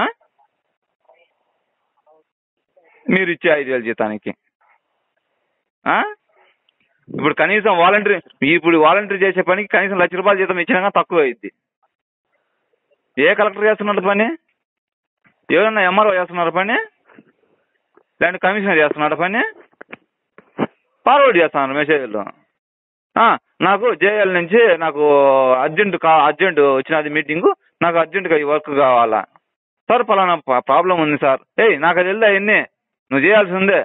మీరు ఇచ్చే ఐదు వేల జీతానికి ఆ? ఇప్పుడు కనీసం వాలంటీర్ ఇప్పుడు వాలంటీర్ చేసే పనికి కనీసం లక్ష రూపాయల జీతం ఇచ్చినా కానీ తక్కువ అయింది ఏ కలెక్టర్ చేస్తున్నారు పని ఎవరన్నా ఎంఆర్ఓ చేస్తున్నారు పని లేదంటే కమిషనర్ చేస్తున్నాడు పని ఫార్వర్డ్ చేస్తున్నారు మెసేజ్లో ఆ, నాకు జేఎల్ నుంచి నాకు అర్జెంట్ కా అర్జెంట్ వచ్చినది మీటింగు నాకు అర్జెంట్గా ఈ వర్క్ కావాలా సార్ పలానా ప్రాబ్లం ఉంది సార్ ఏయ్ నాకు అది వెళ్దా ఎన్ని నువ్వు చేయాల్సి ఉందే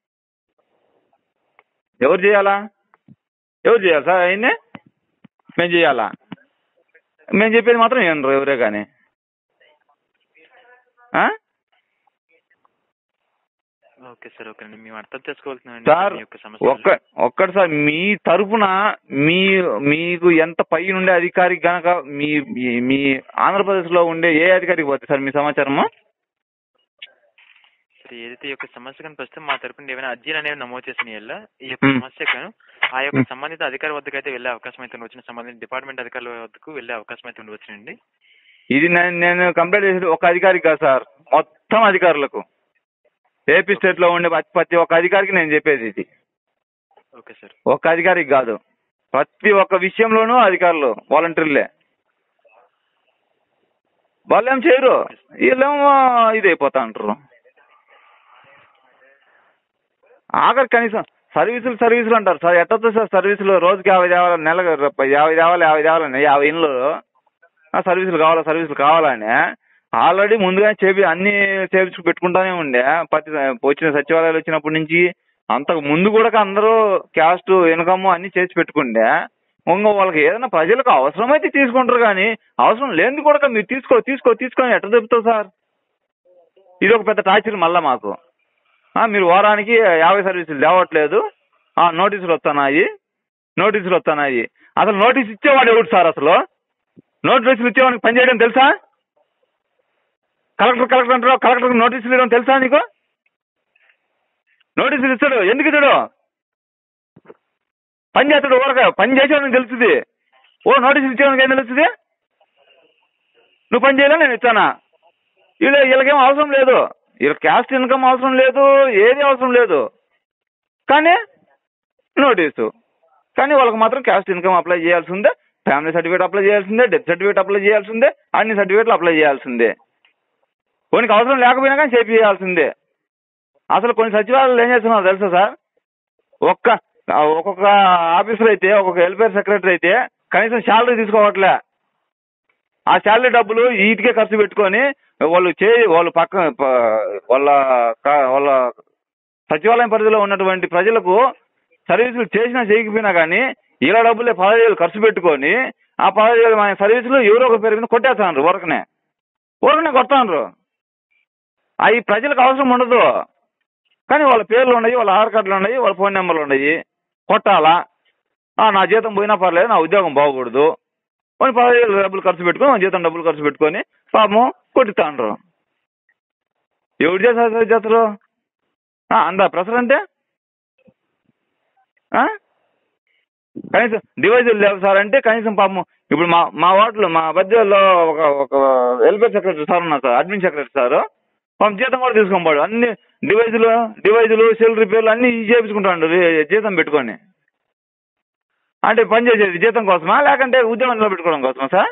ఎవరు చేయాలా ఎవరు చేయాలి సార్ ఆయన్ని మేము చేయాలా మేము చెప్పేది మాత్రం వినరు ఎవరే కానీ ఆ? ఓకే సార్ ఓకే అండి మేము అర్థం చేసుకోవాల్సిందండి సార్ మీ యొక్క సమస్య ఒక్క ఒక్కటి సార్ మీ తరపున మీ మీకు ఎంత పై ఉండే అధికారికి గనక మీ మీ- మీ ఆంధ్రప్రదేశ్ లో ఉండే ఏ అధికారికి పోతే సార్ మీ సమాచారము సరే ఏదైతే ఈ యొక్క సమస్య కానీ ప్రస్తుతం మా తరపున ఏమైనా అర్జీలు అనేవి నమోదు చేసిన వల్ల ఈ యొక్క మ్మ్. సమస్యకు ఆ యొక్క మ్మ్. సంబంధిత అధికారి వద్దకు అయితే వెళ్ళే అవకాశం అయితే ఉండవచ్చిన సంబంధిత డిపార్ట్మెంట్ అధికారుల వద్దకు వెళ్ళే అవకాశం అయితే ఉండవచ్చునండి ఇది నేను నేను కంప్లైంట్ చేసేది ఒక అధికారికి కాదు సార్ మొత్తం అధికారులకు ఏపీ స్టేట్ లో ఉండే ప్రతి- ప్రతి ఒక్క అధికారికి నేను చెప్పేది ఇది ఓకే సార్ ఒక్క అధికారికి కాదు ప్రతి ఒక్క విషయంలోనూ అధికారులు వాలంటీర్లే వాళ్ళు ఏం చేయరు వీళ్ళేమో ఇది అయిపోతా అంటారు ఆఖరి కనీసం సర్వీసులు సర్వీసులు అంటారు సార్ ఎట్టొచ్చు సార్ సర్వీసులు రోజుకి యాభై తేవాలి నెలకు యాభై తేవాలి యాభై తేవాలని యాభై ఇండ్లు ఆ, సర్వీసులు కావాలా సర్వీసులు కావాలని ఆల్రెడీ ముందుగానే చేపి అన్ని చేపించి పెట్టుకుంటానే ఉండే ప్రతి వచ్చిన సచివాలయాలు వచ్చినప్పటి నుంచి అంతకు ముందు కూడా అందరూ క్యాస్ట్ ఇన్కమ్ అన్ని చేసి పెట్టుకుండే ఇంకో వాళ్ళకి ఏదైనా ప్రజలకు అవసరమైతే తీసుకుంటారు కానీ అవసరం లేనిది కూడా మీరు తీసుకో తీసుకో తీసుకొని ఎట్లా చెప్తావు సార్ ఇది ఒక పెద్ద టార్చర్ మళ్ళా మాకు ఆ, మీరు వారానికి యాభై సర్వీసులు తేవట్లేదు ఆ, నోటీసులు వస్తున్నాయి నోటీసులు వస్తున్నాయి అసలు నోటీస్ ఇచ్చేవాడు ఎవడు సార్ అసలు నోటీసులు ఇచ్చేవాడికి పని చేయడం తెలుసా కలెక్టర్ కలెక్టర్ అంటారు కలెక్టర్కి నోటీసులు ఇవ్వడం తెలుసా నీకు నోటీసులు ఇస్తాడు ఎందుకు ఇస్తాడు పని చేస్తాడు ఊరక పని చేసేవాడికి తెలుస్తుంది ఓ నోటీసులు ఇచ్చేవాడికి ఏం తెలుస్తుంది నువ్వు పని చేయలే నేను ఇస్తానా వీళ్ళ వీళ్ళకేం అవసరం లేదు వీళ్ళ క్యాస్ట్ ఇన్కమ్ అవసరం లేదు ఏది అవసరం లేదు కానీ నోటీసు కానీ వాళ్ళకి మాత్రం క్యాస్ట్ ఇన్కమ్ అప్లై చేయాల్సిందే ఫ్యామిలీ సర్టిఫికేట్ అప్లై చేయాల్సిందే డెత్ సర్టిఫికేట్ అప్లై చేయాల్సిందే అన్ని సర్టిఫికేట్లు అప్లై చేయాల్సిందే కొన్ని అవసరం లేకపోయినా కానీ చేయాల్సిందే అసలు కొన్ని సచివాలయాలు ఏం చేస్తున్నారు తెలుసా సార్ ఒక్క ఆ, ఒక్కొక్క ఆఫీసర్ అయితే ఒక్కొక్క వెల్ఫేర్ సెక్రటరీ అయితే కనీసం శాలరీ తీసుకోవట్లే ఆ శాలరీ డబ్బులు వీటికే ఖర్చు పెట్టుకొని వాళ్ళు చే వాళ్ళు పక్క ప- వాళ్ళ క- వాళ్ళ సచివాలయం పరిధిలో ఉన్నటువంటి ప్రజలకు సర్వీసులు చేసినా చేయకపోయినా కానీ ఇలా డబ్బులే పదహైదు వేలు ఖర్చు పెట్టుకొని ఆ పదహైదు వేలు మన సర్వీసులు ఎవరో ఒక పేరు మీద కొట్టేస్తాను ఊరకనే ఊరకనే కొడతాను అవి ప్రజలకు అవసరం ఉండదు కానీ వాళ్ళ పేర్లు ఉన్నాయి వాళ్ళ ఆధార్ కార్డులు ఉన్నాయి వాళ్ళ ఫోన్ నెంబర్లు ఉన్నాయి కొట్టాలా ఆ, నా జీతం పోయినా పర్లేదు నా ఉద్యోగం బాగకూడదు కొన్ని పదహైదు వేలు డబ్బులు ఖర్చు పెట్టుకొని మన జీతం డబ్బులు ఖర్చు పెట్టుకొని పాపం కొట్టుతాండ్రు ఎవరు చేస్తారు చేస్తారు ఆ, అందా ప్రెషర్ అంటే ఆ? కనీసం డివైజులు లేవు సార్ అంటే కనీసం పాపం ఇప్పుడు మా మా వార్డులో మా బద్వేల్లో ఒక ఒక వెల్ఫేర్ సెక్రటరీ సార్ ఉన్నారు సార్ అడ్మిన్ సెక్రటరీ సార్ పాపం జీతం కూడా తీసుకోబోడు అన్ని డివైజులు డివైజులు సెల్ రిపేర్లు అన్ని చేపించుకుంటాడు జీతం పెట్టుకొని అంటే పని చేసేది జీతం కోసమా లేకంటే ఉద్యోగంలో పెట్టుకోవడం కోసమా సార్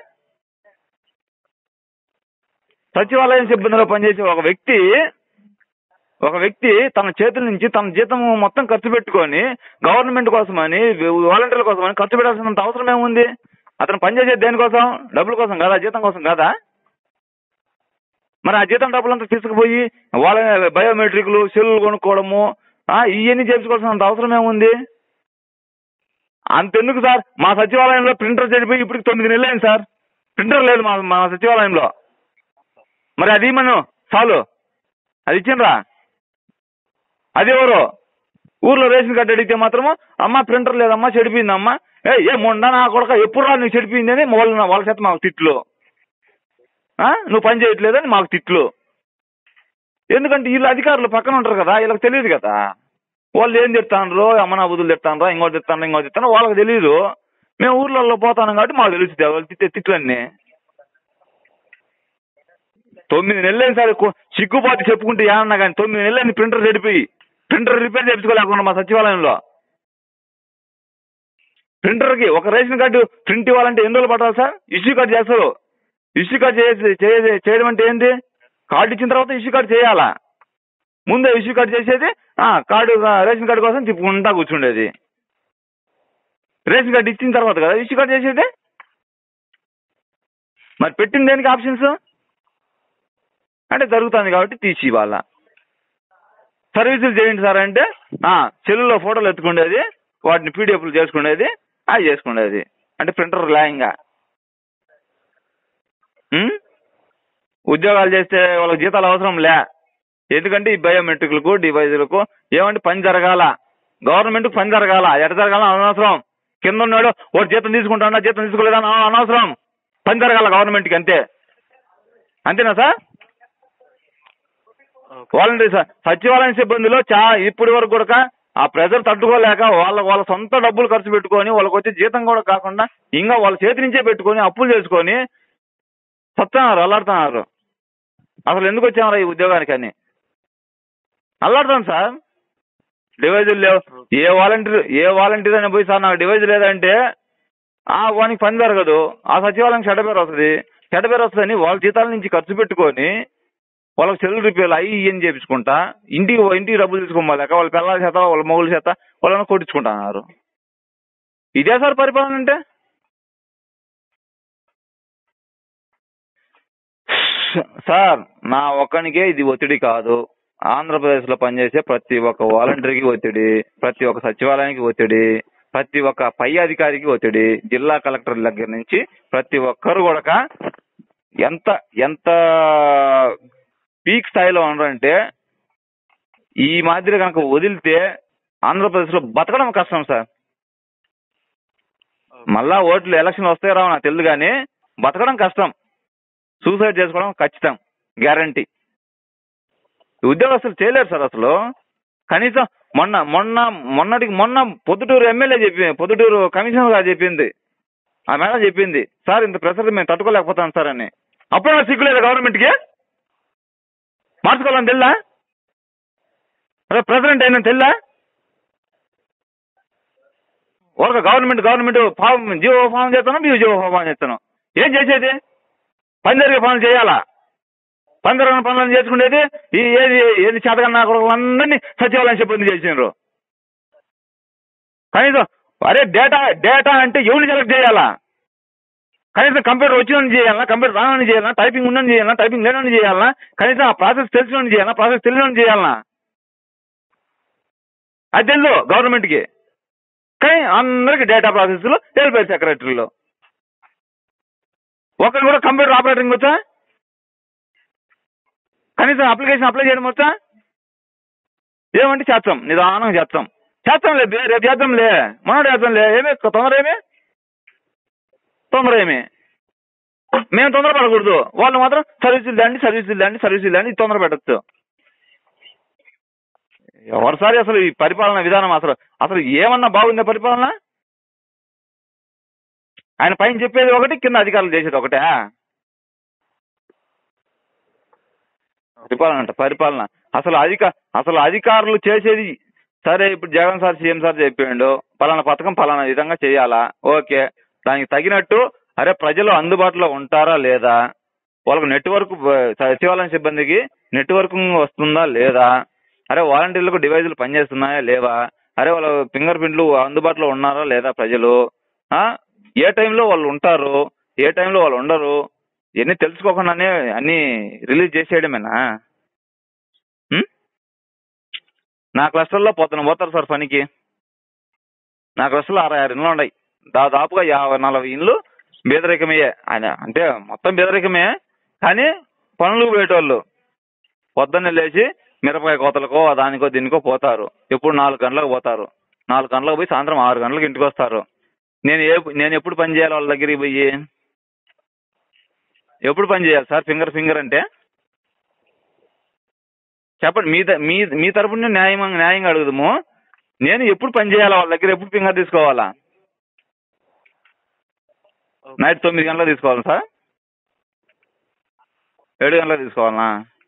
సచివాలయం సిబ్బందిలో పనిచేసే ఒక వ్యక్తి ఒక వ్యక్తి తన చేతుల నుంచి తన జీతం మొత్తం ఖర్చు పెట్టుకొని గవర్నమెంట్ కోసమని వాలంటీర్ల కోసమని ఖర్చు పెట్టాల్సినంత అవసరం ఏముంది అతను పనిచేసేది దేనికోసం డబ్బుల కోసం కాదా జీతం కోసం కాదా మరి ఆ జీతం డబ్బులంతా తీసుకుపోయి వాళ్ళ బయోమెట్రిక్లు సెల్లు కొనుక్కోవడము ఆ, ఇవన్నీ చేయించుకోవాల్సినంత అవసరం ఏముంది అంతెందుకు సార్ మా సచివాలయంలో ప్రింటర్ చెడిపోయి ఇప్పటికి తొమ్మిది నెలలు అయింది సార్ ప్రింటర్ లేదు మా మా సచివాలయంలో మరి అది మనం చాలు అది ఇచ్చిండ్రా అది ఎవరు ఊర్లో రేషన్ కార్డు అడిగితే మాత్రము అమ్మ ప్రింటర్ లేదమ్మా చెడిపోయిందమ్మా ఏ ఏ మొండ నా కొడక ఎప్పుడు రా నీకు చెడిపోయింది అని వాళ్ళ వాళ్ళ చేత మాకు తిట్లు ఆ? నువ్వు పని చేయట్లేదని మాకు తిట్లు ఎందుకంటే వీళ్ళు అధికారులు పక్కన ఉంటారు కదా వీళ్ళకి తెలియదు కదా వాళ్ళు ఏం చెప్తాండ్రు అమ్మనా బుద్ధులు చెప్తాండ్రా ఇంకోటి చెప్తాను ఇంకోటి చెప్తాను వాళ్ళకి తెలియదు మేము ఊర్లలో పోతాను కాబట్టి మాకు తెలుస్తుంది వాళ్ళు తిట్టే తిట్లన్నీ తొమ్మిది నెలలు సార్ సిగ్గుబాటు చెప్పుకుంటే ఏమన్నా కానీ తొమ్మిది నెలలు ప్రింటర్ చెడిపోయి ప్రింటర్ రిపేర్ చేయించుకోలేకుండా మా సచివాలయంలో ప్రింటర్కి ఒక రేషన్ కార్డు ప్రింట్ ఇవ్వాలంటే ఎన్ని రోజులు పట్టాలి సార్ ఇష్యూ కార్డు చేస్తారు ఇష్యూ కార్డు చేసి చేయ- చేయడం అంటే ఏంటి కార్డు ఇచ్చిన తర్వాత ఇష్యూ కార్డు చేయాలా ముందే ఇష్యూ కార్డు చేసేది ఆ, కార్డు ఆ, రేషన్ కార్డు కోసం తిప్పుకుంటా కూర్చుండేది రేషన్ కార్డు ఇచ్చిన తర్వాత కదా ఇష్యూ కార్డు చేసేది మరి పెట్టింది దేనికి ఆప్షన్స్ అంటే జరుగుతుంది కాబట్టి తీసి ఇవ్వాల సర్వీసులు చేయండి సార్ అంటే సెల్లులో ఫోటోలు ఎత్తుకునేది వాటిని పీడిఎఫ్లు చేసుకునేది అవి చేసుకునేది అంటే ప్రింటర్ లాయంగా ఉమ్? ఉద్యోగాలు చేస్తే వాళ్ళకి జీతాలు అవసరం లే ఎందుకంటే ఈ బయోమెట్రిక్లకు డివైజులకు ఏమంటే పని జరగాల గవర్నమెంట్ పని జరగాల ఎట జరగాల అనవసరం కింద ఉన్నాడు వాడు జీతం తీసుకుంటాడా జీతం తీసుకోలేదా అన- అనవసరం పని జరగాల గవర్నమెంట్కి అంతే అంతేనా సార్ ఓకే వాలంటీర్ సార్ సచివాలయం సిబ్బందిలో చా ఇప్పటి వరకు కూడా ఆ ప్రెజర్ తట్టుకోలేక వాళ్ళ వాళ్ళ సొంత డబ్బులు ఖర్చు పెట్టుకొని వాళ్ళకి వచ్చే జీతం కూడా కాకుండా ఇంకా వాళ్ళ చేతి నుంచే పెట్టుకొని అప్పులు చేసుకొని సత్తున్నారు అల్లాడుతున్నారు అసలు ఎందుకు వచ్చామరా ఈ ఉద్యోగానికి అని అల్లాడుతాను సార్ డివైజులు లేవు ఏ వాలంటీర్ ఏ వాలంటీర్ అని పోయి సార్ నాకు డివైజ్ లేదంటే ఆ వానికి పని జరగదు ఆ సచివాలయం చెడ్డ పేరు వస్తుంది చెడ్డ పేరు వస్తుందని వాళ్ళ జీతాల నుంచి ఖర్చు పెట్టుకొని వాళ్ళకి సెల్ రిపేర్లు అయ్యి ఇయ్యి అని చేపించుకుంటా ఇంటికి ఇంటికి డబ్బులు తీసుకోమాలేక వాళ్ళ పిల్లల చేత వాళ్ళ మొగుల చేత వాళ్ళని కొట్టించుకుంటున్నారు ఇదే సార్ పరిపాలన అంటే సార్ నా ఒక్కనికే ఇది ఒత్తిడి కాదు ఆంధ్రప్రదేశ్ లో పనిచేసే ప్రతి ఒక్క వాలంటీర్కి ఒత్తిడి ప్రతి ఒక్క సచివాలయానికి ఒత్తిడి ప్రతి ఒక్క పై అధికారికి ఒత్తిడి జిల్లా కలెక్టర్ దగ్గర నుంచి ప్రతి ఒక్కరు కూడా ఎంత ఎంత పీక్ స్థాయిలో ఉన్నారంటే ఈ మాదిరి కనుక వదిలితే ఆంధ్రప్రదేశ్లో బతకడం కష్టం సార్ మళ్ళా ఓట్లు ఎలక్షన్ వస్తాయి రావు నాకు తెలియదు కానీ బతకడం కష్టం సూసైడ్ చేసుకోవడం ఖచ్చితం గ్యారంటీ ఉద్యోగస్తులు చేయలేరు సార్ అసలు కనీసం మొన్న మొన్న మొన్నటికి మొన్న పొద్దుటూరు ఎమ్మెల్యే చెప్పి పొద్దుటూరు కమిషనర్ గారు చెప్పింది ఆ మేడం చెప్పింది సార్ ఇంత ప్రెషర్ మేము తట్టుకోలేకపోతాం సార్ అని అప్పుడు నాకు సిగ్గులేదు గవర్నమెంట్కి మార్చుకోవాలని తెల్లా అదే ప్రెసిడెంట్ అయినా తెల్లా ఒక government government form GO form చేస్తాను మీరు జీవో ఫామ్ చేస్తాను ఏం చేసేది పని జరిగే పనులు చేయాలా పని జరిగిన పనులను చేసుకునేది ఈ ఏది ఏది చేతకన్నా అందరినీ సచివాలయం సిబ్బంది చేసినారు కనీసం అరే డేటా డేటా అంటే ఎవరిని సెలెక్ట్ చేయాలా కనీసం కంప్యూటర్ వచ్చిన చేయాలా కంప్యూటర్ రానని చేయాలా టైపింగ్ ఉన్నని చేయాలా టైపింగ్ లేనని చేయాలా కనీసం ఆ ప్రాసెస్ తెలిసిన చేయాలా ప్రాసెస్ తెలియని చేయాలా అది తెలుసు గవర్నమెంట్కి కానీ అందరికి డేటా ప్రాసెస్లో వెల్ఫేర్ సెక్రటరీలో ఒకరు కూడా కంప్యూటర్ ఆపరేటింగ్ వచ్చా కనీసం అప్లికేషన్ అప్లై చేయడం వచ్చా ఏమంటే చేస్తాం నిదానంగా చేస్తాం చేస్తాం లే బే- రేపు చేద్దాం లే మనోడు చేద్దాం లే ఏమి తొందర ఏమి తొందర ఏమి మేము తొందర పడకూడదు వాళ్ళు మాత్రం సర్వీసులు దాండి సర్వీసులు దాండి సర్వీసులు దాండి తొందర పెట్టచ్చు ఎవరిసారి అసలు ఈ పరిపాలన విధానం అసలు అసలు ఏమన్నా బాగుందా పరిపాలన ఆయన పైన చెప్పేది ఒకటి కింద అధికారులు చేసేది ఒకటే పరిపాలన అంట పరిపాలన అసలు అధిక అసలు అధికారులు చేసేది సరే ఇప్పుడు జగన్ సార్ సీఎం సార్ చెప్పిండు పలానా పథకం పలానా విధంగా చేయాలా ఓకే దానికి తగినట్టు అరే ప్రజలు అందుబాటులో ఉంటారా లేదా వాళ్ళకు నెట్వర్క్ సచివాలయం సిబ్బందికి నెట్వర్కింగ్ వస్తుందా లేదా అరే వాలంటీర్లకు డివైజులు పనిచేస్తున్నాయా లేవా అరే వాళ్ళ ఫింగర్ ప్రింట్లు అందుబాటులో ఉన్నారా లేదా ప్రజలు ఆ ఏ టైంలో వాళ్ళు ఉంటారు ఏ టైంలో వాళ్ళు ఉండరు ఇవన్నీ తెలుసుకోకుండానే అన్ని రిలీజ్ చేసేయడమేనా ఉం? నా క్లస్టర్లో పొద్దున పోతారు సార్ పనికి నా క్లస్టర్లో అరవై ఆరు ఇండ్లు ఉన్నాయి దాదాపుగా యాభై నలభై ఇండ్లు బేదరికమయ్యే ఆయన అంటే మొత్తం బేదరికమే కానీ పనులు పోయేటోళ్ళు పొద్దున్నే లేచి మిరపకాయ కోతలకో దానికో దీనికో పోతారు ఎప్పుడు నాలుగు గంటలకు పోతారు నాలుగు గంటలకు పోయి సాయంత్రం ఆరు గంటలకు ఇంటికి వస్తారు నేను ఏ నేను ఎప్పుడు పని చేయాలి వాళ్ళ దగ్గరికి పోయి ఎప్పుడు పని చేయాలి సార్ ఫింగర్ ఫింగర్ అంటే చెప్పండి మీ త- మీ మీ తరపున న్యాయం న్యాయంగా అడుగుదాము నేను ఎప్పుడు పని చేయాలా వాళ్ళ దగ్గర ఎప్పుడు ఫింగర్ తీసుకోవాలా ఓకే. నైట్ తొమ్మిది గంటలకు తీసుకోవాలా సార్ ఏడు గంటలకు తీసుకోవాలా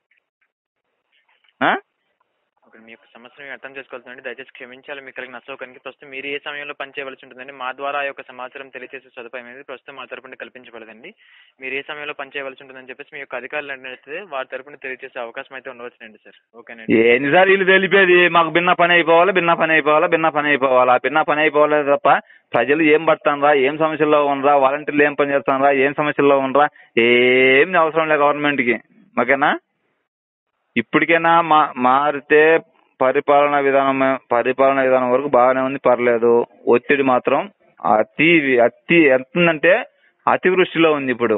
ఆ? ఓకే మీ యొక్క సమస్యను మేము అర్థం చేసుకోవాల్సిందండి దయచేసి క్షమించాలి మీకు కలిగిన అసౌకర్యానికి ప్రస్తుతం మీరు ఏ సమయంలో పని చేయవలసి ఉంటుందండి మా ద్వారా ఆ యొక్క సమాచారం తెలియజేసే సదుపాయం అనేది ప్రస్తుతం మా తరపున కల్పించబడదండి మీరు ఏ సమయంలో పని చేయవలసి ఉంటుందని చెప్పేసి మీ యొక్క అధికారులు అడిగితే వారి తరపున తెలియజేసే అవకాశం అయితే ఉండవచ్చునండి సార్ ఓకేనండి ఎన్నిసార్లు వీళ్ళు తెలిపేది మాకు భిన్న పని అయిపోవాలా భిన్న పని అయిపోవాలా భిన్న పని అయిపోవాలా భిన్న పని అయిపోవాలి తప్ప ప్రజలు ఏం పడతానరా ఏం సమస్యల్లో ఉండరా వాలంటీర్లు ఏం పని చేస్తానరా ఏం సమస్యల్లో ఉండరా ఏం అవసరం లేదు గవర్నమెంట్కి ఓకేనా ఇప్పటికైనా మా మారితే పరిపాలన విధానం పరిపాలన విధానం వరకు బాగానే ఉంది పర్లేదు ఒత్తిడి మాత్రం అతి అతి ఎంత ఉందంటే అతివృష్టిలో ఉంది ఇప్పుడు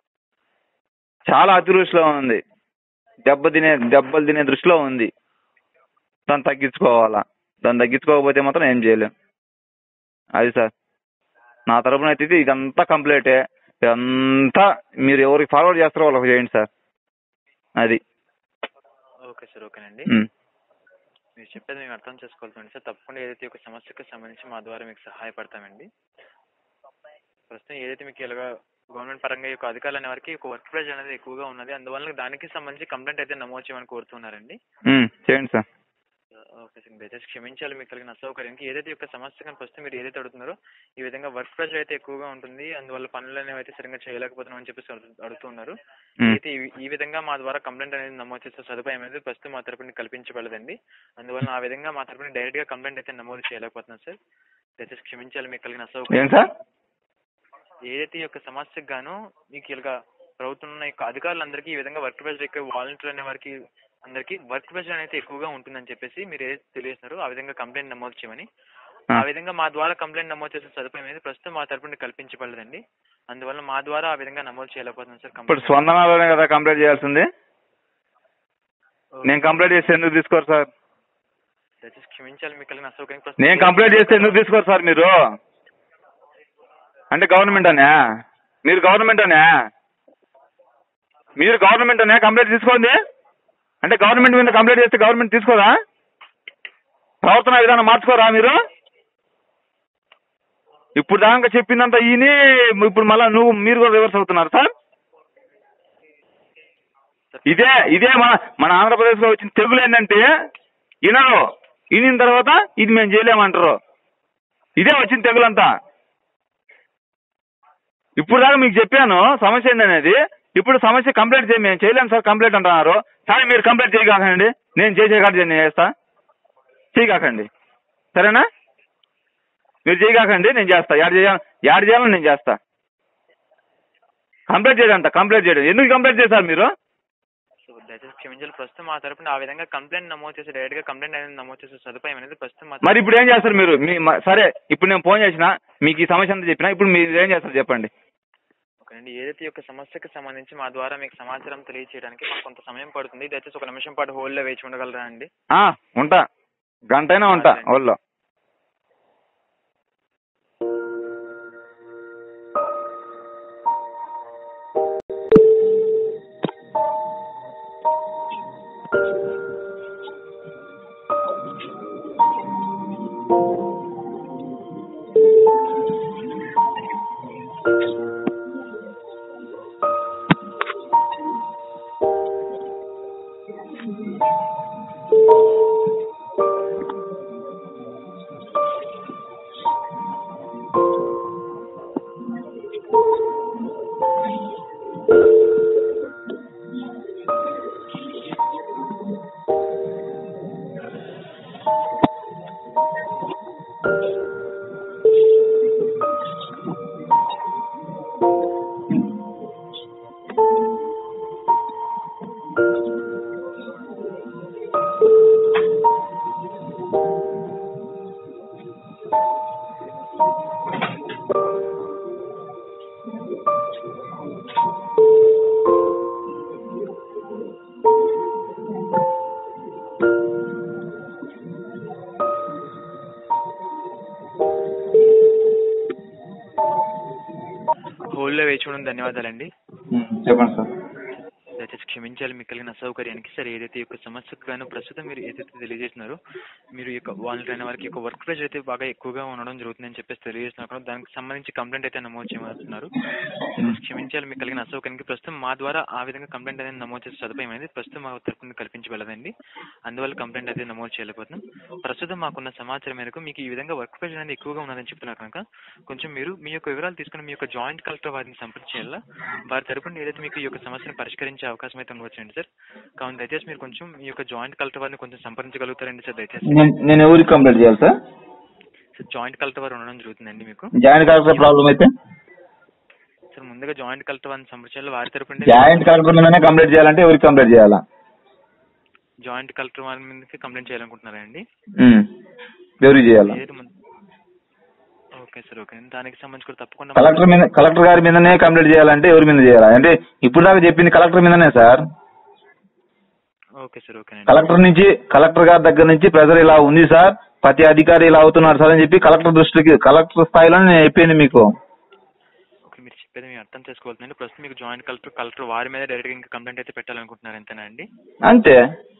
చాలా అతివృష్టిలో ఉంది దెబ్బ తినే దెబ్బలు తినే దృష్టిలో ఉంది దాన్ని తగ్గించుకోవాలా దాన్ని తగ్గించుకోకపోతే మాత్రం ఏం చేయలేం అది సార్ నా తరపున అయితే ఇది ఇదంతా కంప్లీటే ఇదంతా మీరు ఎవరికి ఫార్వర్డ్ చేస్తారో వాళ్ళకి చేయండి సార్ అది ఓకే సార్ ఓకేనండి ఉమ్. మీరు చెప్పేది మేము అర్థం చేసుకోవాల్సింది సార్ తప్పకుండా ఏదైతే ఒక సమస్యకు సంబంధించి మా ద్వారా మీకు సహాయపడతామండి ప్రస్తుతం ఏదైతే మీకు ఇలాగా గవర్నమెంట్ పరంగా ఈ యొక్క అధికారులు అనే వారికి ఒక వర్క్ ప్రెషర్ అనేది ఎక్కువగా ఉన్నది అందువల్ల దానికి సంబంధించి కంప్లైంట్ అయితే నమోదు చేయమని కోరుతున్నారండి ఉమ్, చేయండి సార్ ఓకే సార్ దయచేసి క్షమించాలి మీకు కలిగిన అసౌకర్యానికి ఏదైతే యొక్క సమస్య కానీ ప్రస్తుతం మీరు ఏదైతే అడుగుతున్నారో ఈ విధంగా వర్క్ ప్రెషర్ అయితే ఎక్కువగా ఉంటుంది అందువల్ల పనులు అనేవి అయితే సరిగ్గా చేయలేకపోతున్నాం అని చెప్పేసి అడుగు- అడుగుతున్నారు ఉమ్. అయితే ఈ- ఈ విధంగా మా ద్వారా కంప్లైంట్ అనేది నమోదు చేసే సదుపాయం అనేది ప్రస్తుతం మా తరపున కల్పించబడదండి అందువల్ల ఆ విధంగా మా తరపున డైరెక్ట్ గా కంప్లైంట్ అయితే నమోదు చేయలేకపోతున్నాం సార్ దయచేసి క్షమించాలి మీకు కలిగిన ఏం అసౌకర్యం సార్ ఏదైతే ఈ యొక్క సమస్యకు గాను మీకు ఇలాగా ప్రభుత్వం ఉన్న యొక్క అధికారులందరికీ ఈ విధంగా వర్క్ ప్రెషర్ ఎక్కువ వాలంటీర్ అనే వారికి అందరికీ వర్క్ ప్రెషర్ అనేది ఎక్కువగా ఉంటుందని చెప్పేసి మీరు ఏదైతే తెలియజేస్తున్నారో ఆ విధంగా కంప్లైంట్ నమోదు చేయమని ఆ. ఆ విధంగా మా ద్వారా కంప్లైంట్ నమోదు చేసే సదుపాయం అనేది ప్రస్తుతం మా తరపున కల్పించబడదండి అందువల్ల మా ద్వారా ఆ విధంగా నమోదు చేయలేకపోతున్నాం సార్ ఇప్పుడు complaint. స్పందనలోనే కదా కంప్లైంట్ చేయాల్సింది ఓకే. నేను కంప్లైంట్ చేస్తే ఎందుకు తీసుకోరు సార్ దయచేసి క్షమించాలి మీకు కలిగిన అసౌకర్యం ప్రస్తుతం నేను కంప్లైంట్ చేస్తే ఎందుకు తీసుకోరు సార్ మీరు అంటే గవర్నమెంట్ అనే మీరు గవర్నమెంట్ అనే మీరు గవర్నమెంట్ అనే కంప్లైంట్ తీసుకోండి అంటే గవర్నమెంట్ మీద కంప్లైంట్ చేస్తే గవర్నమెంట్ తీసుకోరా ప్రవర్తన విధానం మార్చుకోరా మీరు ఇప్పుడు దాకా చెప్పిందంతా ఈయన ఇప్పుడు మళ్ళీ నువ్వు మీరు కూడా రివర్స్ అవుతున్నారు సార్ ఇదే ఇదే మన మన ఆంధ్రప్రదేశ్లో వచ్చిన తెగులు ఏంటంటే వినరు వినిన తర్వాత ఇది మేము చేయలేమంటారు ఇదే వచ్చిన తెగులంతా ఇప్పుడు దాకా మీకు చెప్పాను సమస్య ఏంటనేది ఇప్పుడు సమస్య కంప్లైంట్ చేయ మేము చేయలేము సార్ కంప్లైంట్ అంటున్నారు సరే మీరు కంప్లైంట్ చేయకాకండి నేను చేసే కాదు నేను చేస్తా చేయకాకండి సరేనా మీరు చేయకాకండి నేను చేస్తా యాడ్ చేయాలి యాడ్ చేయాలని నేను చేస్తా కంప్లైంట్ చేయడంట కంప్లైంట్ చేయడం ఎందుకు కంప్లైంట్ చేశారు మీరు సో దయచేసి క్షమించాలి ప్రస్తుతం మా తరపున ఆ విధంగా కంప్లైంట్ నమోదు చేసి డైరెక్ట్ గా కంప్లైంట్ అనేది నమోదు చేసే సదుపాయం అనేది ప్రస్తుతం మా మరి ఇప్పుడు ఏం చేస్తారు మీరు మీ మ- సరే ఇప్పుడు నేను ఫోన్ చేసిన మీకు ఈ సమస్య అంతా చెప్పినా ఇప్పుడు మీరు ఏం చేస్తారు చెప్పండి ఓకేనండి ఏదైతే ఈ యొక్క సమస్యకు సంబంధించి మా ద్వారా మీకు సమాచారం తెలియజేయడానికి మాకు కొంత సమయం పడుతుంది దయచేసి ఒక నిమిషం పాటు హోల్డ్లో వేచి ఉండగలరా అండి ఆ, ఉంటా గంటైనా ఉంటా ఊళ్ళో హోల్డ్లో వేచి ఉండడం ధన్యవాదాలండి చెప్పండి సార్ దయచేసి క్షమించాలి మీకు కలిగిన అసౌకర్యానికి సరే ఏదైతే ఈ యొక్క సమస్యకు గాను ప్రస్తుతం మీరు ఏదైతే తెలియజేస్తున్నారో మీరు ఈ యొక్క వాలంటీర్ అయిన వారికి యొక్క వర్క్ ప్రెషర్ అయితే బాగా ఎక్కువగా ఉండడం జరుగుతుందని చెప్పేసి తెలియజేస్తున్నారు కూడా దానికి సంబంధించి కంప్లైంట్ అయితే నమోదు చేయమన్నారు దయచేసి క్షమించాలి మీకు కలిగిన అసౌకర్యానికి ప్రస్తుతం మా ద్వారా ఆ విధంగా కంప్లైంట్ అనేది నమోదు చేసే సదుపాయం అనేది ప్రస్తుతం మా తరఫున కల్పించబడదండి అందువల్ల కంప్లైంట్ అయితే నమోదు చేయలేకపోతున్నాం ప్రస్తుతం మాకున్న సమాచారం మేరకు మీకు ఈ విధంగా వర్క్ ప్రెషర్ అనేది ఎక్కువగా ఉన్నదని చెప్తున్నారు కనుక కొంచెం మీరు మీ యొక్క వివరాలు తీసుకుని మీ యొక్క జాయింట్ కలెక్టర్ వారిని సంప్రదించేయాలా వారి తరపున ఏదైతే మీకు ఈ యొక్క సమస్యను పరిష్కరించే అవకాశం అయితే ఉండవచ్చండి సార్ కావున దయచేసి మీరు కొంచెం మీ యొక్క జాయింట్ కలెక్టర్ వారిని కొంచెం సంప్రదించగలుగుతారండి సార్ దయచేసి నేను నేను ఎవరికి కంప్లైంట్ చేయాలి సార్ సార్ జాయింట్ కలెక్టర్ వారు ఉండడం జరుగుతుందండి మీకు జాయింట్ కలెక్టర్ ప్రాబ్లం అయితే సార్ ముందుగా జాయింట్ కలెక్టర్ వారిని సంప్రదించాలి వారి తరపున జాయింట్ కలెక్టర్ మీదనే కంప్లైంట్ చేయాలంటే ఎవరికి కంప్లైంట్ చేయాలా జాయింట్ కలెక్టర్ వారి మీదకి కంప్లైంట్ చేయాలనుకుంటున్నారా అండి ఉమ్. ఎవరికి చేయాలా ఏదైతే ముందు ఓకే సార్ ఓకే దానికి సంబంధించి కూడా తప్పకుండా కలెక్టర్ మీద కలెక్టర్ గారి మీదనే కంప్లైంట్ చేయాలంటే ఎవరి మీద చేయాలా అంటే ఇప్పుడు దాకా చెప్పింది కలెక్టర్ మీదనే సార్ ఓకే సార్ ఓకేనండి కలెక్టర్ నుంచి కలెక్టర్ గారి దగ్గర నుంచి ప్రెజర్ ఇలా ఉంది సార్ ప్రతి అధికారి ఇలా అవుతున్నారు సార్ అని చెప్పి కలెక్టర్ దృష్టికి కలెక్టర్ స్థాయిలో నేను చెప్పింది మీకు ఓకే మీరు చెప్పేది మేము అర్థం చేసుకోవాలండి ప్రస్తుతం మీకు జాయింట్ కలెక్టర్ కలెక్టర్ వారి మీద డైరెక్ట్గా ఇంకా కంప్లైంట్ అయితే పెట్టాలనుకుంటున్నారు అంతేనా అండి అంతే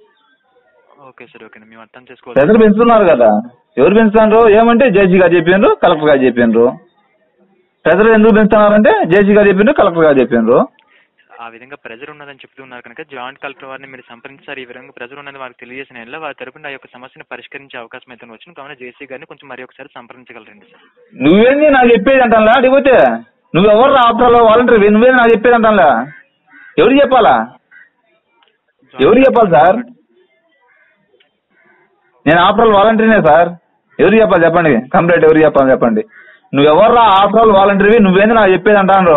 ఓకే సార్ ఓకే మేము అర్థం చేసుకోవాలి ప్రెజర్ పెంచుతున్నారు కదా ఎవరు పెంచుతున్నారు ఏమంటే జడ్జి గారు చెప్పిండ్రు కలెక్టర్ గారు చెప్పిండ్రు ప్రెజర్ ఎందుకు పెంచుతున్నారంటే జడ్జి గారు చెప్పిండ్రు కలెక్టర్ గారు చెప్పిండ్రు ఆ విధంగా ప్రెజర్ ఉన్నదని చెప్తున్నారు కనుక జాయింట్ కలెక్టర్ వారిని మీరు సంప్రదించారు ఈ విధంగా ప్రెజర్ ఉన్నది వారికి తెలియజేసిన ఎడల వారి తరపున ఆ యొక్క సమస్యను పరిష్కరించే అవకాశం అయితే వచ్చింది కావున జేసీ గారిని కొంచెం మరి ఒకసారి సంప్రదించగలరండి సార్ నువ్వేంది నాకు చెప్పేది అంటానులే అడిగిపోతే నువ్వు ఎవరు ఆఫ్టర్లో వాలంటీర్ నువ్వేంది నాకు చెప్పేది అంటానులే ఎవరు చెప్పాలా ఎవరు చెప్పాలి సార్ నేను ఆఫ్టర్ వాలంటీర్నే సార్ ఎవరు చెప్పాలి చెప్పండి కంప్లైంట్ ఎవరు చెప్పాలి చెప్పండి నువ్వు ఎవర్రా ఆఫ్టర్ వాలంటీర్వి నువ్వేంది నాకు చెప్పేది అంటాను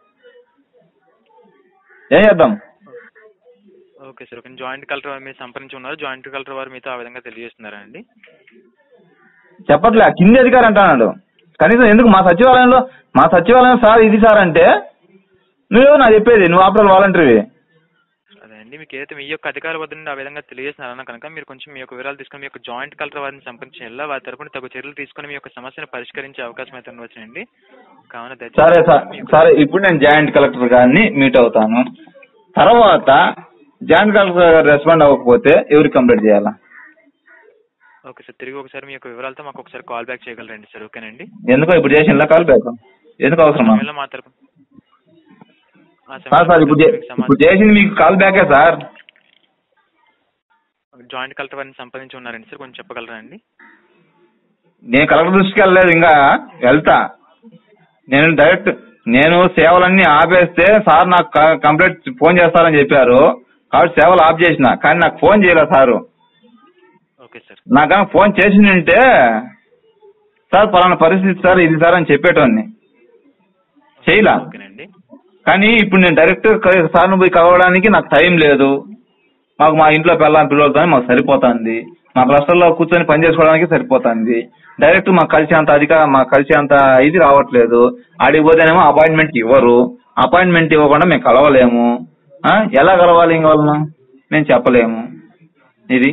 ఏం చేద్దాం okay sir okay joint collector వారు మీరు సంప్రదించి ఉన్నారు జాయింట్ కలెక్టర్ వారు మీతో ఆ విధంగా తెలియజేస్తున్నారా అండి చెప్పట్లే కింది అధికారి అంటున్నాడు కనీసం ఎందుకు మా సచివాలయంలో మా సచివాలయం సార్ ఇది సార్ అంటే నువ్వు నాకు చెప్పేది నువ్వు ఆఫ్టర్ వాలంటీర్వి అదే ఓకేనండి మీకు ఏదైతే మీ యొక్క అధికారుల వద్ద నుండి ఆ విధంగా తెలియజేస్తున్నారన్న కనుక మీరు కొంచెం మీ యొక్క వివరాలు తీసుకొని మీ యొక్క జాయింట్ కలెక్టర్ వారిని సంప్రదించేలా వారి తరపున తగు చర్యలు తీసుకొని మీ యొక్క సమస్యను పరిష్కరించే అవకాశం అయితే ఉండవచ్చునండి కావున దయచేసి సరే సార్ మీకు- సరే ఇప్పుడు నేను జాయింట్ కలెక్టర్ గారిని మీట్ అవుతాను తర్వాత జాయింట్ కలెక్టర్ గారు రెస్పాండ్ అవ్వకపోతే ఎవరికి కంప్లీట్ చేయాలా ఓకే సార్ తిరిగి ఒకసారి మీ యొక్క వివరాలతో మాకు ఒకసారి కాల్ బ్యాక్ చేయగలరండి సార్ ఓకేనండి ఎందుకో ఇప్పుడు చేసిన ఇలా కాల్ బ్యాక్ ఎందుకు అవసరమా సమయంలో మా తరపు ఆ సార్ సమయంలో సార్ ఇప్పుడు చే- మీకు సమాచారం- ఇప్పుడు చేసింది మీకు కాల్ బ్యాకే సార్ జాయింట్ కలెక్టర్ వారిని సంప్రదించి ఉన్నారండి సార్ కొంచెం చెప్పగలరా అండి నేను కలెక్టర్ దృష్టికి వెళ్ళలేదు ఇంకా వెళ్తా నేను డైరెక్ట్ నేను సేవలన్నీ ఆపేస్తే సార్ నాకు క- కంప్లీట్ ఫోన్ చేస్తారని చెప్పారు కాబట్టి సేవలు ఆఫ్ చేసిన కానీ నాకు ఫోన్ చేయలేదు సారు ఓకే సార్ నాకు కనుక ఫోన్ చేసిందంటే సార్ పలానా పరిస్థితి సార్ ఇది సార్ అని చెప్పేటోన్ని చేయలా ఓకేనండి కానీ ఇప్పుడు నేను డైరెక్ట్ సార్ను పోయి కలవడానికి నాకు టైం లేదు మాకు మా ఇంట్లో పిల్లల పిల్లలతో మాకు సరిపోతుంది మా క్లస్టర్లో కూర్చొని పని చేసుకోవడానికి సరిపోతుంది డైరెక్ట్ మాకు కలిసి అంత అధిక మాకు కలిసి అంత ఇది రావట్లేదు ఆడికి పోతేనేమో అపాయింట్మెంట్ ఇవ్వరు అపాయింట్మెంట్ ఇవ్వకుండా మేము కలవలేము ఆ? ఎలా కలవాలి ఇంకోళ్ళను మేము చెప్పలేము ఇది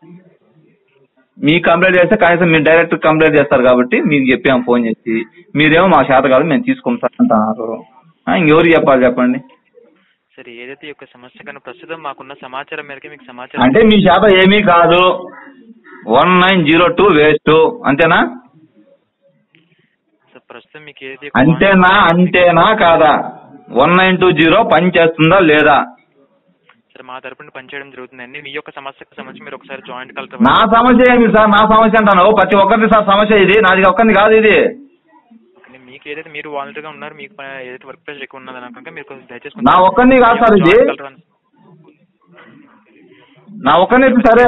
మీ కంప్లైంట్ చేస్తే కనీసం మీరు డైరెక్ట్ కంప్లైంట్ చేస్తారు కాబట్టి మీకు చెప్పాము ఫోన్ చేసి మీరేమో మా చేత కాదు మేము తీసుకోం సార్ అంటున్నారు ఆ, ఇంకెవరికి చెప్పాలి చెప్పండి సరే ఏదైతే ఈ యొక్క సమస్య కానీ ప్రస్తుతం మాకున్న సమాచారం మేరకు మీకు సమాచారం అంటే మీ చేత ఏమీ కాదు one nine zero two waste అంతేనా సార్ ప్రస్తుతం మీకు ఏదైతే ఈ యొక్క అంతేనా అంతేనా కాదా వన్ నైన్ టూ జీరో పని చేస్తుందా లేదా సరే మా తరపున పనిచేయడం జరుగుతుందండి మీ యొక్క సమస్యకు సంబంధించి మీరు ఒకసారి జాయింట్ కలెక్టర్ నా సమస్య ఏంటి సార్ నా సమస్య అంటాను ప్రతి ఒక్కరిది సార్ సమస్య ఇది నాది ఒక్కరిది కాదు ఇది ఓకే, మీకు ఏదైతే మీరు వాలంటీర్గా ఉన్నారు మీకు ప- ఏదైతే వర్క్ ప్రెషర్ ఎక్కువ ఉన్నది కనుక మీరు కొంచెం దయచేసి నా ఒక్కరిని కాదు సార్ ఇది. జాయింట్ కలెక్టర్ అని- నా ఒక్కరిది సరే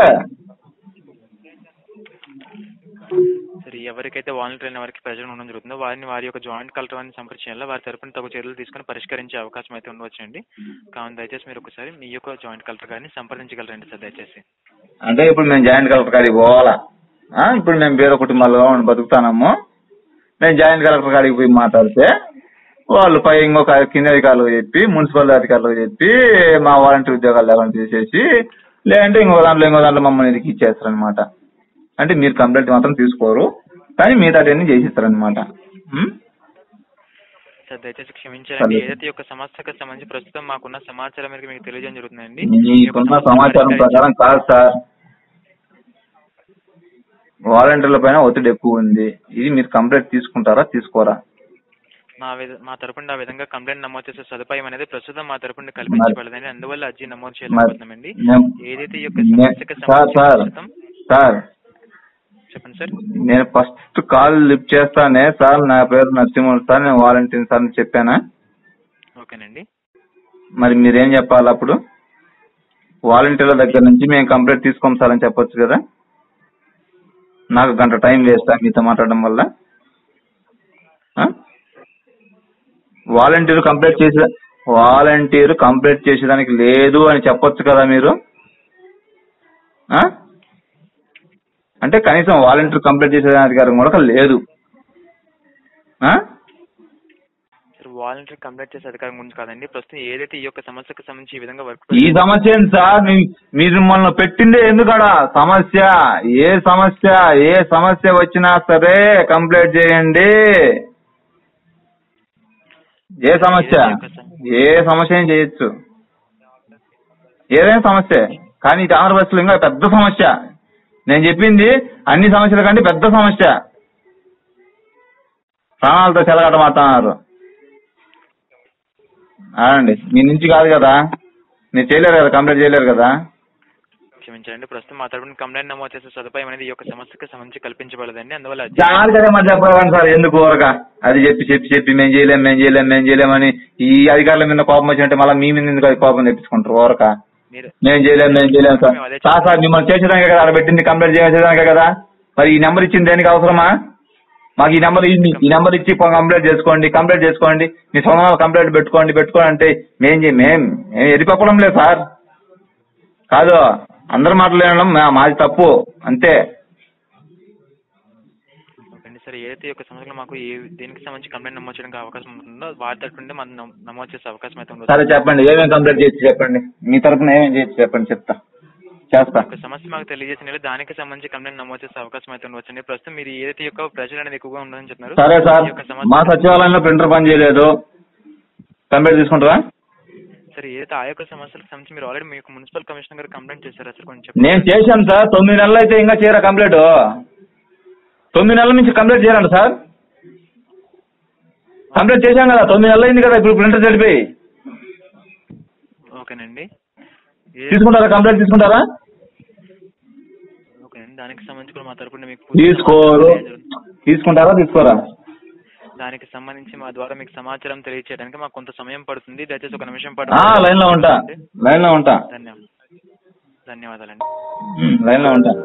సరే ఎవరికైతే వాలంటీర్ అయిన వారికి ప్రెషర్ ఉండడం జరుగుతుందో వారిని వారి యొక్క జాయింట్ కలెక్టర్ వారిని సంప్రదించాలి వారి తరపున తగు చర్యలు తీసుకొని పరిష్కరించే అవకాశం అయితే ఉండవచ్చండి కావున దయచేసి మీరు ఒకసారి మీ యొక్క జాయింట్ కలెక్టర్ గారిని సంప్రదించగలరండి సార్ దయచేసి అంటే ఇప్పుడు మేము జాయింట్ కలెక్టర్ కాడికి పోవాలా ఆ, ఇప్పుడు మేము వేరే కుటుంబాలుగా ఉండి బతుకుతానము నేను జాయింట్ కలెక్టర్ కాడికి పోయి మాట్లాడితే వాళ్ళు పై ఇంకొక కింద అధికారులకు చెప్పి మున్సిపల్ అధికారులకు చెప్పి మా వాలంటీర్ ఉద్యోగాలు లేకుండా చేసేసి లేదంటే ఇంకో దాంట్లో ఇంకో దాంట్లో మమ్మల్ని ఇదికి ఇచ్చేస్తారనమాట అంటే మీరు కంప్లైంట్ మాత్రం తీసుకోరు కానీ మిగతా అన్ని చేసిస్తారనమాట ఉం? సార్ దయచేసి క్షమించాలండి సరే. ఏదైతే ఈ యొక్క సమస్యకు సంబంధించి ప్రస్తుతం మాకున్న సమాచారం మేరకు మీకు తెలియజేయడం జరుగుతుందండి మీకున్న సమాచారం ప్రకారం కాదు సార్ వాలంటీర్ల పైన ఒత్తిడి ఎక్కువ ఉంది ఇది మీరు కంప్లైంట్ తీసుకుంటారా తీసుకోరా మా విధ మా తరపున ఆ విధంగా కంప్లైంట్ నమోదు చేసే సదుపాయం అనేది ప్రస్తుతం మా తరపున కల్పించబడదని అందువల్ల అర్జీ నమోదు చేయలేకపోతున్నామండి నేను- ఏదైతే ఈ యొక్క నే- సమస్యకు సార్ సంబంధించి సార్ ప్రస్తుతం సార్ చెప్పండి సార్ నేను ఫస్ట్ కాల్ లిఫ్ట్ చేస్తానే సార్ నా పేరు నరసింహులు సార్ నేను వాలంటీర్ సార్ అని చెప్పానా ఓకేనండి మరి మీరేం చెప్పాలి అప్పుడు వాలంటీర్ల దగ్గర నుంచి మేము కంప్లైంట్ తీసుకోం సార్ అని చెప్పొచ్చు కదా నాకు గంట టైం వేస్తా మీతో మాట్లాడడం వల్ల ఆ? వాలంటీర్ కంప్లైంట్ చేసే వాలంటీర్ కంప్లైంట్ చేసేదానికి లేదు అని చెప్పొచ్చు కదా మీరు ఆ? అంటే కనీసం వాలంటీర్ కంప్లైంట్ చేసేదాని అధికారం కూడా లేదు ఆ? సార్ వాలంటీర్ కంప్లైంట్ చేసే అధికారం గురించి కాదండి ప్రస్తుతం ఏదైతే ఈ యొక్క సమస్యకు సంబంధించి ఈ విధంగా వర్క్ ఈ సమస్య ఏంటి సార్ మీ- మీరు మిమ్మల్ని పెట్టిందే ఎందుకడ సమస్య ఏ సమస్య ఏ సమస్య వచ్చినా సరే కంప్లైంట్ చేయండి ఏ సమస్య ఏ సమస్య అయినా చేయొచ్చు ఏదైనా సమస్య కానీ ఇది ఆంధ్రప్రదేశ్లో ఇంకా పెద్ద సమస్య నేను చెప్పింది అన్ని సమస్యల కంటే పెద్ద సమస్య ప్రాణాలతో చెలగట మాట్లాడుతున్నారు అవునండి మీ నుంచి కాదు కదా మీరు చేయలేరు కదా కంప్లైంట్ చేయలేరు కదా క్షమించండి ప్రస్తుతం మా తరపున కంప్లైంట్ నమోదు చేసే సదుపాయం అనేది ఈ యొక్క సమస్యకు సంబంధించి కల్పించబడదండి అందువల్ల అర్జీ చాలు కదా మరి చెప్పగలను సార్ ఎందుకు ఊరక అది చెప్పి చెప్పి చెప్పి మేము చేయలేం మేము చేయలేం మేము చేయలేమని ఈ అధికారుల మీద కోపం వచ్చినట్టే మళ్ళీ మీ మీద ఎందుకు అది కోపం తెప్పించుకుంటారు ఊరక మీరు మేము చేయలేం మేము చేయలేం సార్ సార్ సార్ మిమ్మల్ని చేసేదానికే కదా ఆడ పెట్టింది కంప్లైంట్ చేసేదానికే కదా మరి ఈ నెంబర్ ఇచ్చింది దేనికి అవసరమా మాకు ఈ నెంబర్ ఇ- ఈ నెంబర్ ఇచ్చి కంప్లైంట్ చేసుకోండి కంప్లైంట్ చేసుకోండి మీ సొంత కంప్లైంట్ పెట్టుకోండి పెట్టుకోండి అంటే మేం చే- మేం మేము ఎదిపప్పడం లేదు సార్ కాదు అందరి మాటలు వినడం మా- మాది తప్పు అంతే ఓకే సరే ఏదైతే ఈ యొక్క సమస్యలో మాకు ఏ దేనికి సంబంధించి కంప్లైంట్ నమోదు చేయడానికి అవకాశం ఉంటుందో వారి తరపు నుండి మనం నమో- నమోదు చేసే అవకాశం అయితే ఉండదు సరే చెప్పండి ఏమేమి కంప్లీట్ చేసి చెప్పండి మీ తరపున ఏమేమి చేసి చెప్పండి చెప్తా చేస్తా ఒక సమస్య మాకు తెలియజేసిన యెడల దానికి సంబంధించి కంప్లైంట్ నమోదు చేసే అవకాశం అయితే ఉండవచ్చండి ప్రస్తుతం మీరు ఏదైతే ఈ యొక్క ప్రజలు అనేది ఎక్కువగా ఉండదని చెప్తున్నారు సరే సార్ ఈ యొక్క సమస్య మా సచివాలయంలో ప్రింటర్ పని చేయలేదు కంప్లీట్ తీసుకుంటారా సరే ఏదైతే ఆ యొక్క సమస్యలకు సంబంధించి మీరు ఆల్రెడీ మీకు మున్సిపల్ కమిషనర్ గారు కంప్లైంట్ చేశారా సార్ కొంచెం చెప్పండి. నేను చేశాను సార్ తొమ్మిది నెలలు అయితే ఇంకా చేయరా కంప్లీట్ తొమ్మిది నెలల నుంచి కంప్లీట్ చేయాలంట సార్ కంప్లీట్ చేశాం కదా తొమ్మిది నెలలు అయింది కదా ఇప్పుడు ప్రింటర్ చెడిపోయి ఓకేనండి ఏ- తీసుకుంటారా కంప్లీట్ తీసుకుంటారా ఓకేనండి దానికి సంబంధించి కూడా మా తరపున మీకు తీసుకోరు తీసుకుంటారా తీసుకోరా దానికి సంబంధించి మా ద్వారా మీకు సమాచారం తెలియచేయడానికి మాకు కొంత సమయం పడుతుంది దయచేసి ఒక నిమిషం ఆ, లైన్ లో ఉంటా లైన్ లో ఉంటా ధన్యవాదాలు ధన్యవాదాలండి ఉమ్, లైన్ లో ఉంటా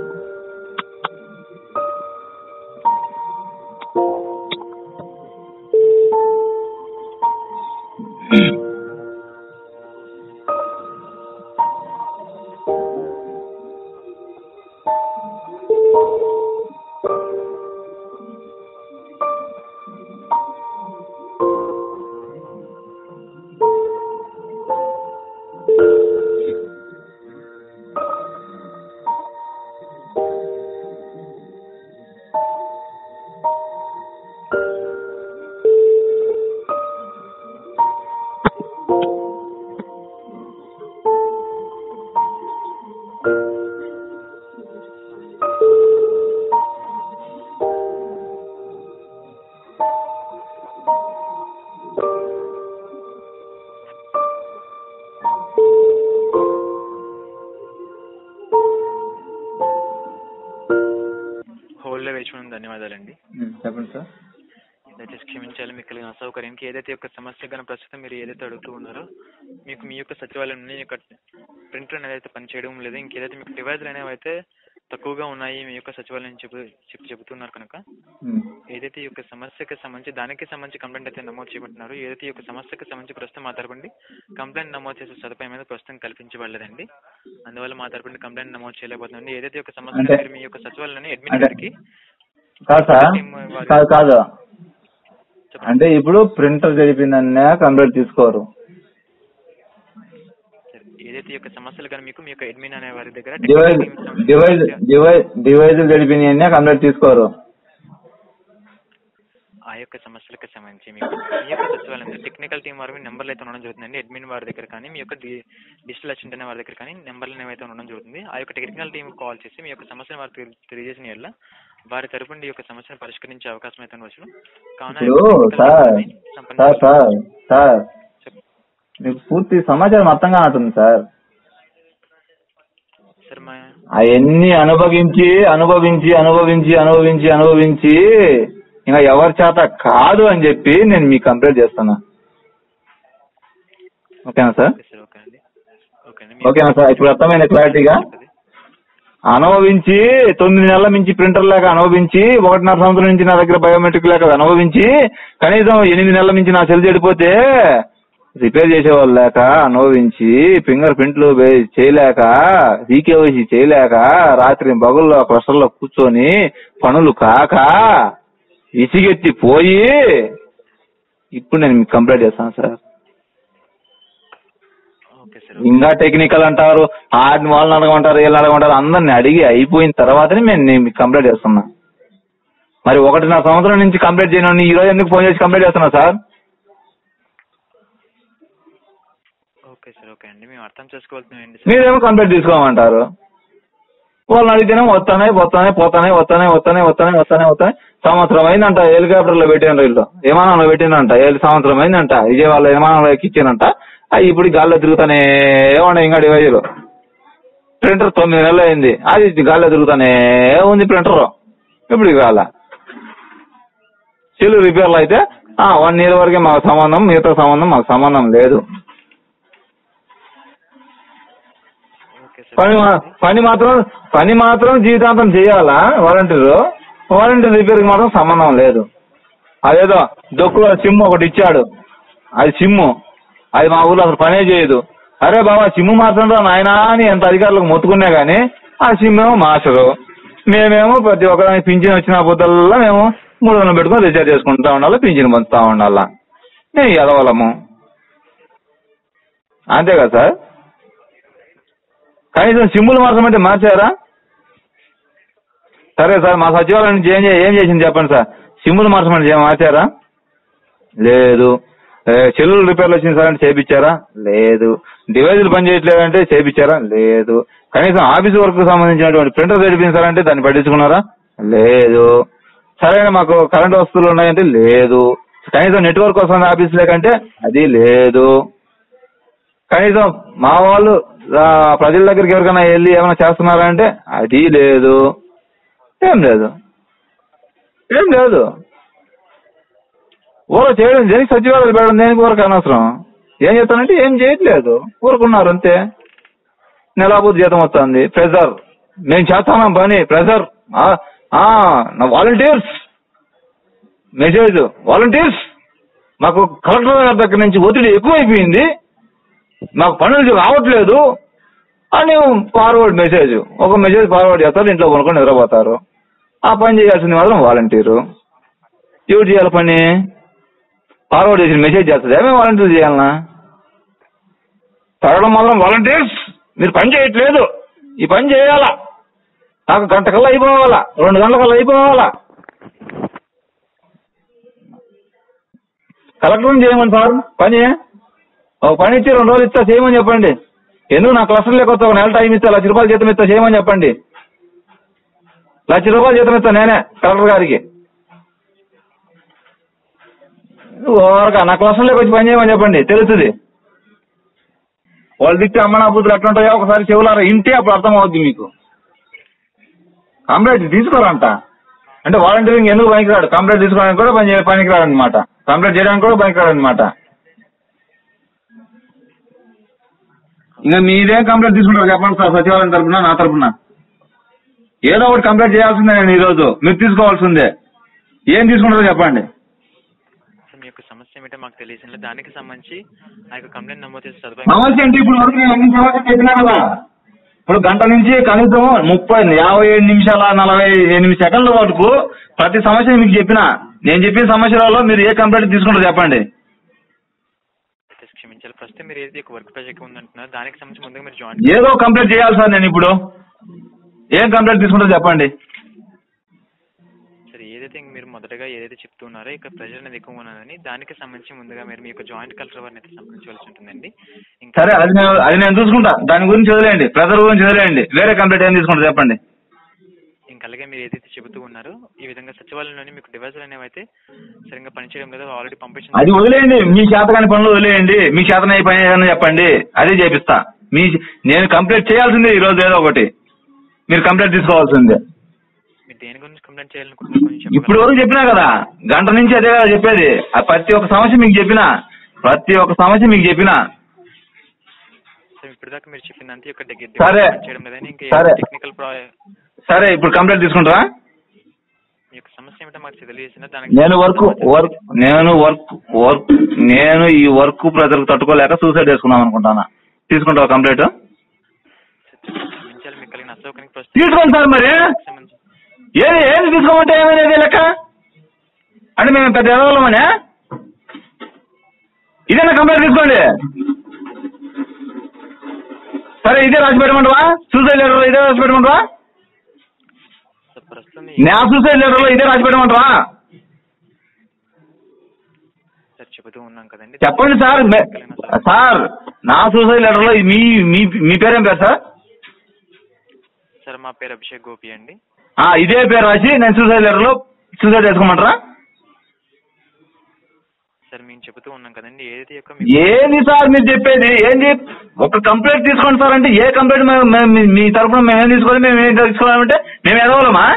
హోల్లో వేచి ఉన్న ధన్యవాదాలండి ఉమ్, చెప్పండి సార్ దయచేసి క్షమించాలి మీకు కలిగిన అసౌకర్యానికి ఏదైతే యొక్క సమస్య కానీ ప్రస్తుతం మీరు ఏదైతే అడుగుతూ ఉన్నారో మీకు మీ యొక్క సచివాలయం నుండి ఈ యొక్క ప్రింటర్ అనేది అయితే పనిచేయడం లేదు ఇంకేదైతే మీకు డివైజులు అనేవి అయితే తక్కువగా ఉన్నాయి మీ యొక్క సచివాలయం చెప్పు చెప్పి చెబుతున్నారు కనుక ఉమ్, ఏదైతే ఈ యొక్క సమస్యకి సంబంధించి దానికి సంబంధించి కంప్లైంట్ అయితే నమోదు చేయబడుతున్నారు ఏదైతే ఈ యొక్క సమస్యకి సంబంధించి ప్రస్తుతం మా తరపుండి కంప్లైంట్ నమోదు చేసే సదుపాయం అనేది ప్రస్తుతం కల్పించబడలేదండి అందువల్ల మా తరపుండి కంప్లైంట్ నమోదు చేయలేకపోతుందండి ఏదైతే ఈ యొక్క సమస్య అంటే- మీరు మీ యొక్క సచివాలయాన్ని అడ్మిన్ అంటే- గారికి కాదు సార్ కాదు కాదు అంటే ఇప్పుడు ప్రింటర్ జరిపిందన్నా కంప్లీట్ తీసుకోరు సరే, ఏదైతే ఈ యొక్క సమస్యలు కానీ మీకు మీ యొక్క అడ్మిన్ అనే వారి దగ్గర డివైజ్ డివైజ్ డివైజ్ డివైజ్ జరిపినాయన్నా కంప్లీట్ తీసుకోరు ఆ యొక్క సమస్యలకు సంబంధించి మీకు మీ యొక్క సచివాలయం టెక్నికల్ టీం వారి నెంబర్లు అయితే ఉండడం జరుగుతుందండి అడ్మిన్ వారి దగ్గర కానీ మీ యొక్క డి- డిజిటల్ అసిస్టెంట్ అనే వారి దగ్గర కానీ నెంబర్లు ఏవైతే ఉండడం జరుగుతుంది ఆ యొక్క టెక్నికల్ టీం కాల్ చేసి మీ యొక్క సమస్యను వారికి తెలి- తెలియజేసిన యెడల వారి తరపు నుండి ఈ యొక్క సమస్యను పరిష్కరించే అవకాశం అయితే ఉండవచ్చు కావున ఆ ఇప్పుడు యొక్క technical సార్ team ని సంప్రదించి- సార్ సార్ సార్ చెప్- మీకు పూర్తి సమాచారం అర్థంగా ఉంటుంది సార్ సార్ మా అవన్నీ అనుభవించి అనుభవించి అనుభవించి అనుభవించి అనుభవించి ఇంకా ఎవరి చేత కాదు అని చెప్పి నేను మీకు కంప్లైంట్ చేస్తున్నా ఓకేనా సార్ ఓకే సార్ ఓకే అండి ఓకే అండి ఓకేనా సార్ ఇప్పుడు అర్థమైంది క్లారిటీగా అనుభవించి తొమ్మిది నెలల నుంచి ప్రింటర్ లేక అనుభవించి ఒకటిన్నర సంవత్సరం నుంచి నా దగ్గర బయోమెట్రిక్ లేక అనుభవించి కనీసం ఎనిమిది నెలల నుంచి నా సెల్ చెడిపోతే రిపేర్ చేసేవాళ్ళు లేక అనుభవించి ఫింగర్ ప్రింట్లు వే- చేయలేక ఈకేవైసీ చేయలేక రాత్రి బగుల్లో క్లస్టర్లో కూర్చొని పనులు కాక ఇసిగెత్తి పోయి ఇప్పుడు నేను మీకు కంప్లైంట్ చేస్తాను సార్ ఓకే సార్ ఇంకా టెక్నికల్ అంటారు ఆడిని వాళ్ళని అడగమంటారు వీళ్ళని అడగమంటారు అందరిని అడిగి అయిపోయిన తర్వాతనే మేము నేను మీకు కంప్లైంట్ చేస్తున్నా మరి ఒకటిన్నర సంవత్సరం నుంచి కంప్లైంట్ చేయను ఈ రోజు ఎందుకు ఫోన్ చేసి కంప్లైంట్ చేస్తున్నా సార్ ఓకే సార్ ఓకే అండి మేము అర్థం చేసుకోవాల్సింది సార్ మీరేమో కంప్లైంట్ తీసుకోమంటారు వాళ్ళని అడిగితేనేమో వస్తానే వస్తానే పోతానే వస్తానే వస్తానే వస్తానే వస్తానే వస్తానే సంవత్సరం అయిందంట హెలికాప్టర్ లో పెట్టిన వీళ్ళు విమానంలో పెట్టినంట ఏడు సంవత్సరం అయిందంట విజయవాడ విమానంలో ఎక్కించానంట అవి ఇప్పుడు గాల్లో తిరుగుతానే ఉన్నాయి ఇంకా డివైజులు ప్రింటర్ తొమ్మిది నెలలు అయింది అది గాల్లో తిరుగుతానే ఉంది ప్రింటర్ ఇప్పుడు కాల సెల్ రిపేర్లు అయితే వన్ ఇయర్ వరకే మాకు సంబంధం మిగతా సంబంధం మాకు సంబంధం లేదు ఓకే పని సార్ మా- పని మాత్రం పని మాత్రం జీవితాంతం చేయాలా వాలంటీర్ వాలంటీర్ రిపేర్కి మాత్రం సంబంధం లేదు అదేదో దొక్కులో సిమ్ ఒకటి ఇచ్చాడు అది సిమ్ము అది మా ఊర్లో అసలు పనే చేయదు అరే బాబా సిమ్ము మార్చండి నాయనా అని ఎంత అధికారులకు మొత్తుకున్నా గానీ ఆ సిమ్ ఏమో మార్చరు మేమేమో ప్రతి ఒక్కరికి పింఛన్ వచ్చిన పొద్దుల్లో మేము మూడు వందలు పెట్టుకొని రీఛార్జ్ చేసుకుంటా ఉండాలి పింఛన్ పొందుతా ఉండాలా నేను ఎదవలము అంతే కదా సార్ కనీసం సిమ్ములు మార్చమంటే మార్చారా సరే సార్ మా సచివాలయం నుంచి ఏం చే- ఏం చేసింది చెప్పండి సార్ సిమ్ములు మార్చమంటే ఏం మార్చారా లేదు ఏ, సెల్లులు రిపేర్లు వచ్చింది సార్ అంటే చేపించారా లేదు డివైజులు పని చేయట్లేదంటే చేపించారా లేదు కనీసం ఆఫీస్ వర్క్ సంబంధించినటువంటి ప్రింటర్ తెడిపింది సార్ అంటే దాన్ని పట్టించుకున్నారా లేదు సరైన మాకు కరెంట్ వస్తువులు ఉన్నాయంటే లేదు కనీసం నెట్వర్క్ వస్తుంది ఆఫీస్ లేకంటే అది లేదు కనీసం మా వాళ్ళు ఆ, ప్రజల దగ్గరికి ఎవరికైనా వెళ్ళి ఏమైనా చేస్తున్నారా అంటే అది లేదు ఏం లేదు ఏం లేదు ఊర చేయడం దేనికి సచివాలయాలు పెట్టడం దేనికి ఊరకు అనవసరం ఏం చేస్తానంటే ఏం చేయట్లేదు ఊరుకున్నారు అంతే నెలాబోతు జీతం వస్తుంది ప్రెజర్ మేము చేస్తాం పని ప్రెజర్ నా వాలంటీర్స్ మెసేజ్ వాలంటీర్స్ మాకు కలెక్టర్ గారి దగ్గర నుంచి ఒత్తిడి ఎక్కువైపోయింది మాకు పనులు రావట్లేదు అని ఫార్వర్డ్ మెసేజ్ ఒక మెసేజ్ ఫార్వర్డ్ చేస్తారు ఇంట్లో కొనుక్కొని నిద్రపోతారు ఆ పని చేయాల్సింది మాత్రం వాలంటీరు ఎవరు చేయాలి పని ఫార్వర్డ్ చేసిన మెసేజ్ చేస్తుంది ఏమేమి వాలంటీర్ చేయాలనా తరగడం మాత్రం వాలంటీర్స్ మీరు పని చేయట్లేదు ఈ పని చేయాలా నాకు గంట కల్లా అయిపోవాలా రెండు గంటల కల్లా అయిపోవాలా కలెక్టర్ చేయమని సార్ పని ఒక పని ఇచ్చి రెండు రోజులు ఇస్తా చేయమని చెప్పండి ఎందుకు నా క్లస్టర్ లేకపోతే ఒక నెల టైం ఇస్తా లక్ష రూపాయలు జీతం ఇస్తా చేయమని చెప్పండి లక్ష రూపాయలు జీతం ఇస్తా నేనే కలెక్టర్ గారికి ఓరక నా క్లస్టర్లోకి వచ్చి పని చేయమని చెప్పండి తెలుస్తుంది వాళ్ళు తిట్టి అమ్మ నా బుద్ధులు ఎట్లా ఉంటాయో ఒకసారి చెవులారా ఇంటే అప్పుడు అర్థం అవుద్ది మీకు కంప్లైంట్ తీసుకోరంట అంటే వాలంటీరింగ్ ఎందుకు పనికిరాడు కంప్లైంట్ తీసుకోవడానికి కూడా పని చే- పనికిరాడు అనమాట కంప్లైంట్ చేయడానికి కూడా పనికిరాడు అనమాట ఇంకా మీరేం కంప్లైంట్ తీసుకుంటారు చెప్పండి సార్ సచివాలయం తరపున నా తరపున ఏదో ఒకటి కంప్లైంట్ చేయాల్సిందే నేను ఈరోజు మీరు తీసుకోవాల్సిందే ఏం తీసుకుంటారో చెప్పండి సార్ మీ యొక్క సమస్య ఏమిటో మాకు తెలియదు దానికి సంబంధించి ఆ యొక్క కంప్లైంట్ నమోదు చేసి సదుపాయం సమస్య అంటే ఇప్పుడు వరకు నేను అన్ని సమస్యలు చెప్పినా కదా ఇప్పుడు గంట నుంచి కనీసం ముప్పై యాభై ఏడు నిమిషాల నలభై ఎనిమిది సెకండ్ల వరకు ప్రతి సమస్య మీకు చెప్పిన నేను చెప్పిన సమస్యలలో మీరు ఏ కంప్లైంట్ తీసుకుంటారో చెప్పండి అయితే క్షమించాలి ప్రస్తుతం మీరు ఏదైతే వర్క్ ప్రాజెక్ట్ ఉందంటున్నారో దానికి సంబంధించి ముందుగా మీరు జాయిన్ ఏదో కంప్లైంట్ చేయాలి సార్ నేను ఇప్పుడు ఏం కంప్లైంట్ తీసుకుంటారో చెప్పండి సరే ఏదైతే ఇంక మీరు మొదటగా ఏదైతే చెప్తున్నారో ఇక ప్రెజర్ అనేది ఎక్కువ ఉన్నదని దానికి సంబంధించి ముందుగా మీరు మీ యొక్క జాయింట్ కలెక్టర్ వారిని అయితే సంప్రదించవలసి ఉంటుందండి ఇంకా సరే అది నేను అది నేను చూసుకుంటా దాని గురించి వదిలేయండి ప్రెజర్ గురించి వదిలేయండి వేరే కంప్లైంట్ ఏం తీసుకుంటారు చెప్పండి ఇంకా అలాగే మీరు ఏదైతే చెబుతూ ఉన్నారో ఈ విధంగా సచివాలయంలోని మీకు డివైజులు అనేవి అయితే సరిగ్గా పనిచేయడం లేదు ఆల్రెడీ పంపించిన అది వదిలేయండి మీ చేతకాని పనులు వదిలేయండి మీ చేతనయ్యే పని ఏదైనా చెప్పండి అదే చేపిస్తా మీ నేను కంప్లైంట్ చేయాల్సిందే ఈ రోజు ఏదో ఒకటి మీరు కంప్లైంట్ తీసుకోవాల్సిందే మీరు దేని గురించి కంప్లైంట్ చేయాలనుకుంటున్నారు కొంచెం చెప్పగలరా? ఇప్పుడు వరకు చెప్పినా కదా గంట నుంచి అదే కదా చెప్పేది ఆ ప్రతి ఒక్క సమస్య మీకు చెప్పిన ప్రతి ఒక్క సమస్య మీకు చెప్పిన సో ఇప్పటిదాకా మీరు చెప్పిందంతా యొక్క దగ్గర సరే. చేయడం లేదని ఇంకా సరే. టెక్నికల్ ప్రా సరే ఇప్పుడు కంప్లైంట్ తీసుకుంటారా మీ యొక్క సమస్య ఏమిటో మాకు తెలియజేసిన దానికి నేను వర్క్ వర్క్ నేను వర్క్ వర్క్ నేను ఈ వర్క్ ప్రజలకు తట్టుకోలేక సూసైడ్ చేసుకుందాం అనుకుంటానా తీసుకుంటావా కంప్లైంట్ క్షమించాలి మీకు కలిగిన అసౌకర్యానికి ప్రస్తుతం తీసుకోండి సార్ మరి సంబంధించి ఏది ఏది తీసుకోమంటే ఏమైనా లెక్క అంటే మేము పెద్ద ఎదవలమనే ఇదేనా కంప్లైంట్ తీసుకోండి సరే ఇదే రాసి పెట్టమంటావా సూసైడ్ లెటర్ ఇదే రాసి పెట్టమంటావా సో ప్రస్తుతం నా సూసైడ్ లెటర్ లో ఇదే రాసి పెట్టమంటావా సార్ చెబుతూ ఉన్నాం కదండి చెప్పండి సార్ మే- సార్ నా సూసైడ్ లెటర్ లో మీ మీ మీ పేరేం పేరు సార్ సార్ మా పేరు అభిషేక్ గోపి అండి ఆ, ఇదే పేరు రాసి నేను సూసైడ్ లెటర్ లో సూసైడ్ చేసుకోమంటారా సార్ మేము చెబుతూ ఉన్నాం కదండి ఏదైతే యొక్క ఏంది సార్ మీరు చెప్పేది ఏంది ఒక కంప్లైంట్ తీసుకోండి సార్ అంటే ఏ కంప్లైంట్ మేము- మేము- మీ- మీ తరఫున మేము ఏం తీసుకోవాలి మేము ఏం తీసుకోవాలంటే మేము ఎదవలమా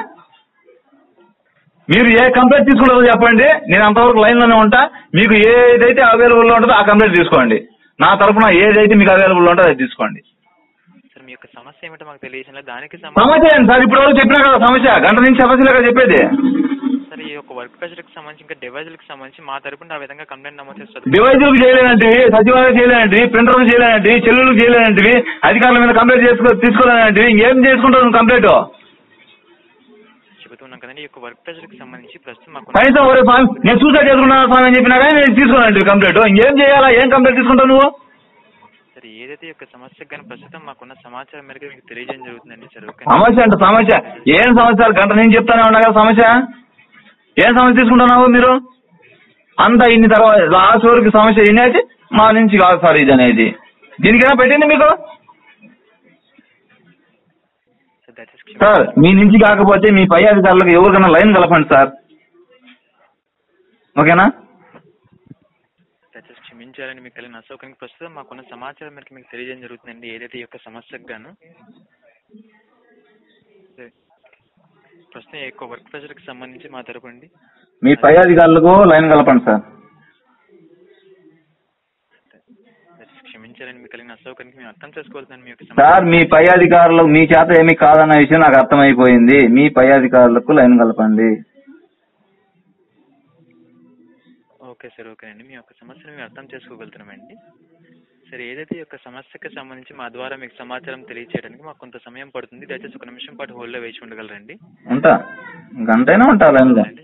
మీరు ఏ కంప్లైంట్ తీసుకుంటారో చెప్పండి నేను అంతవరకు లైన్లోనే ఉంటా మీకు ఏదైతే అవైలబుల్లో ఉంటుందో ఆ కంప్లైంట్ తీసుకోండి నా తరఫున ఏదైతే మీకు అవైలబుల్ ఉంటుందో అది తీసుకోండి సార్ మీ యొక్క సమస్య ఏమిటో మాకు తెలియజేసిన దానికి సమస్య సంబంధించి ఏంటి సార్ ఇప్పుడు వరకు చెప్పినా కదా సమస్య గంట నుంచి సమస్య లేక చెప్పేది సార్ ఈ యొక్క వర్క్ ప్రెషర్కి సంబంధించి ఇంకా డివైజులకు సంబంధించి మా తరపున ఆ విధంగా కంప్లైంట్ నమోదు చేస్తారు డివైజులకు చేయలేనంటివి సచివాలయం చేయలేనంటివి ప్రింటర్లు చేయలేనంటివి చెల్లులకు చేయలేనంటివి అధికారుల మీద కంప్లైంట్ చేసుకో తీసుకోలేనంటివి ఇంకేం చేసుకుంటారు నువ్వు కంప్లైంట్ చెబుతున్నాం చెప్తున్నాను కదండి ఈ యొక్క వర్క్ ప్రెషర్కి సంబంధించి ప్రస్తుతం మాకు కనీసం ఒరే స్వామి నేను సూసైడ్ చేసుకున్నాను స్వామి అని చెప్పినా కానీ నేను తీసుకోనండి కంప్లీట్ ఇంకేం చేయాలా ఏం కంప్లీట్ తీసుకుంటావు నువ్వు సార్ ఏదైతే ఈ యొక్క సమస్యకు కానీ ప్రస్తుతం మాకున్న సమాచారం మేరకు మీకు తెలియజేయడం జరుగుతుందండి సార్ ఓకే సమస్య అంటే సమస్య ఏం సమస్య గంట నేను చెప్తానే ఉన్నా కదా సమస్య ఏం సమస్య తీసుకుంటున్నావు మీరు అంతా ఇన్ని తర్వాత లాస్ట్ వరకు సమస్య ఇన్ని అయితే మా నుంచి కాదు సార్ ఇది అనేది దీనికైనా పెట్టింది మీకు సార్ దయచేసి సార్ మీ నుంచి కాకపోతే మీ పై అధికారులకు ఎవరికైనా లైన్ కలపండి సార్ ఓకేనా దయచేసి క్షమించాలని మీకు కలిగిన అసౌకర్యానికి ప్రస్తుతం మాకున్న సమాచారం మేరకు మీకు తెలియజేయడం జరుగుతుందండి ఏదైతే ఈ యొక్క సమస్యకు గాను సరే. ప్రస్తుతం ఈ యొక్క వర్క్ ప్రెషర్కి సంబంధించి మా తరపు నుండి మీ పై అధికారులకు లైన్ కలపండి సార్ దయచేసి క్షమించాలని మీకు కలిగిన అసౌకర్యానికి మేము అర్థం చేసుకోవాల్సిందని మీ యొక్క సార్ సమాచారం మీ పై అధికారులు మీ చేత ఏమీ కాదన్న విషయం నాకు అర్థమైపోయింది మీ పై అధికారులకు లైన్ కలపండి ఓకే సార్ ఓకే అండి మీ యొక్క సమస్యను మేము అర్థం చేసుకోగలుగుతున్నామండి సరే ఏదైతే ఈ యొక్క సమస్యకి సంబంధించి మా ద్వారా మీకు సమాచారం తెలియచేయడానికి మాకు కొంత సమయం పడుతుంది దయచేసి ఒక నిమిషం పాటు హోల్డ్లో వేచి ఉండగలరండి ఉంటా గంటైనా ఉంటా లైన్లో అండి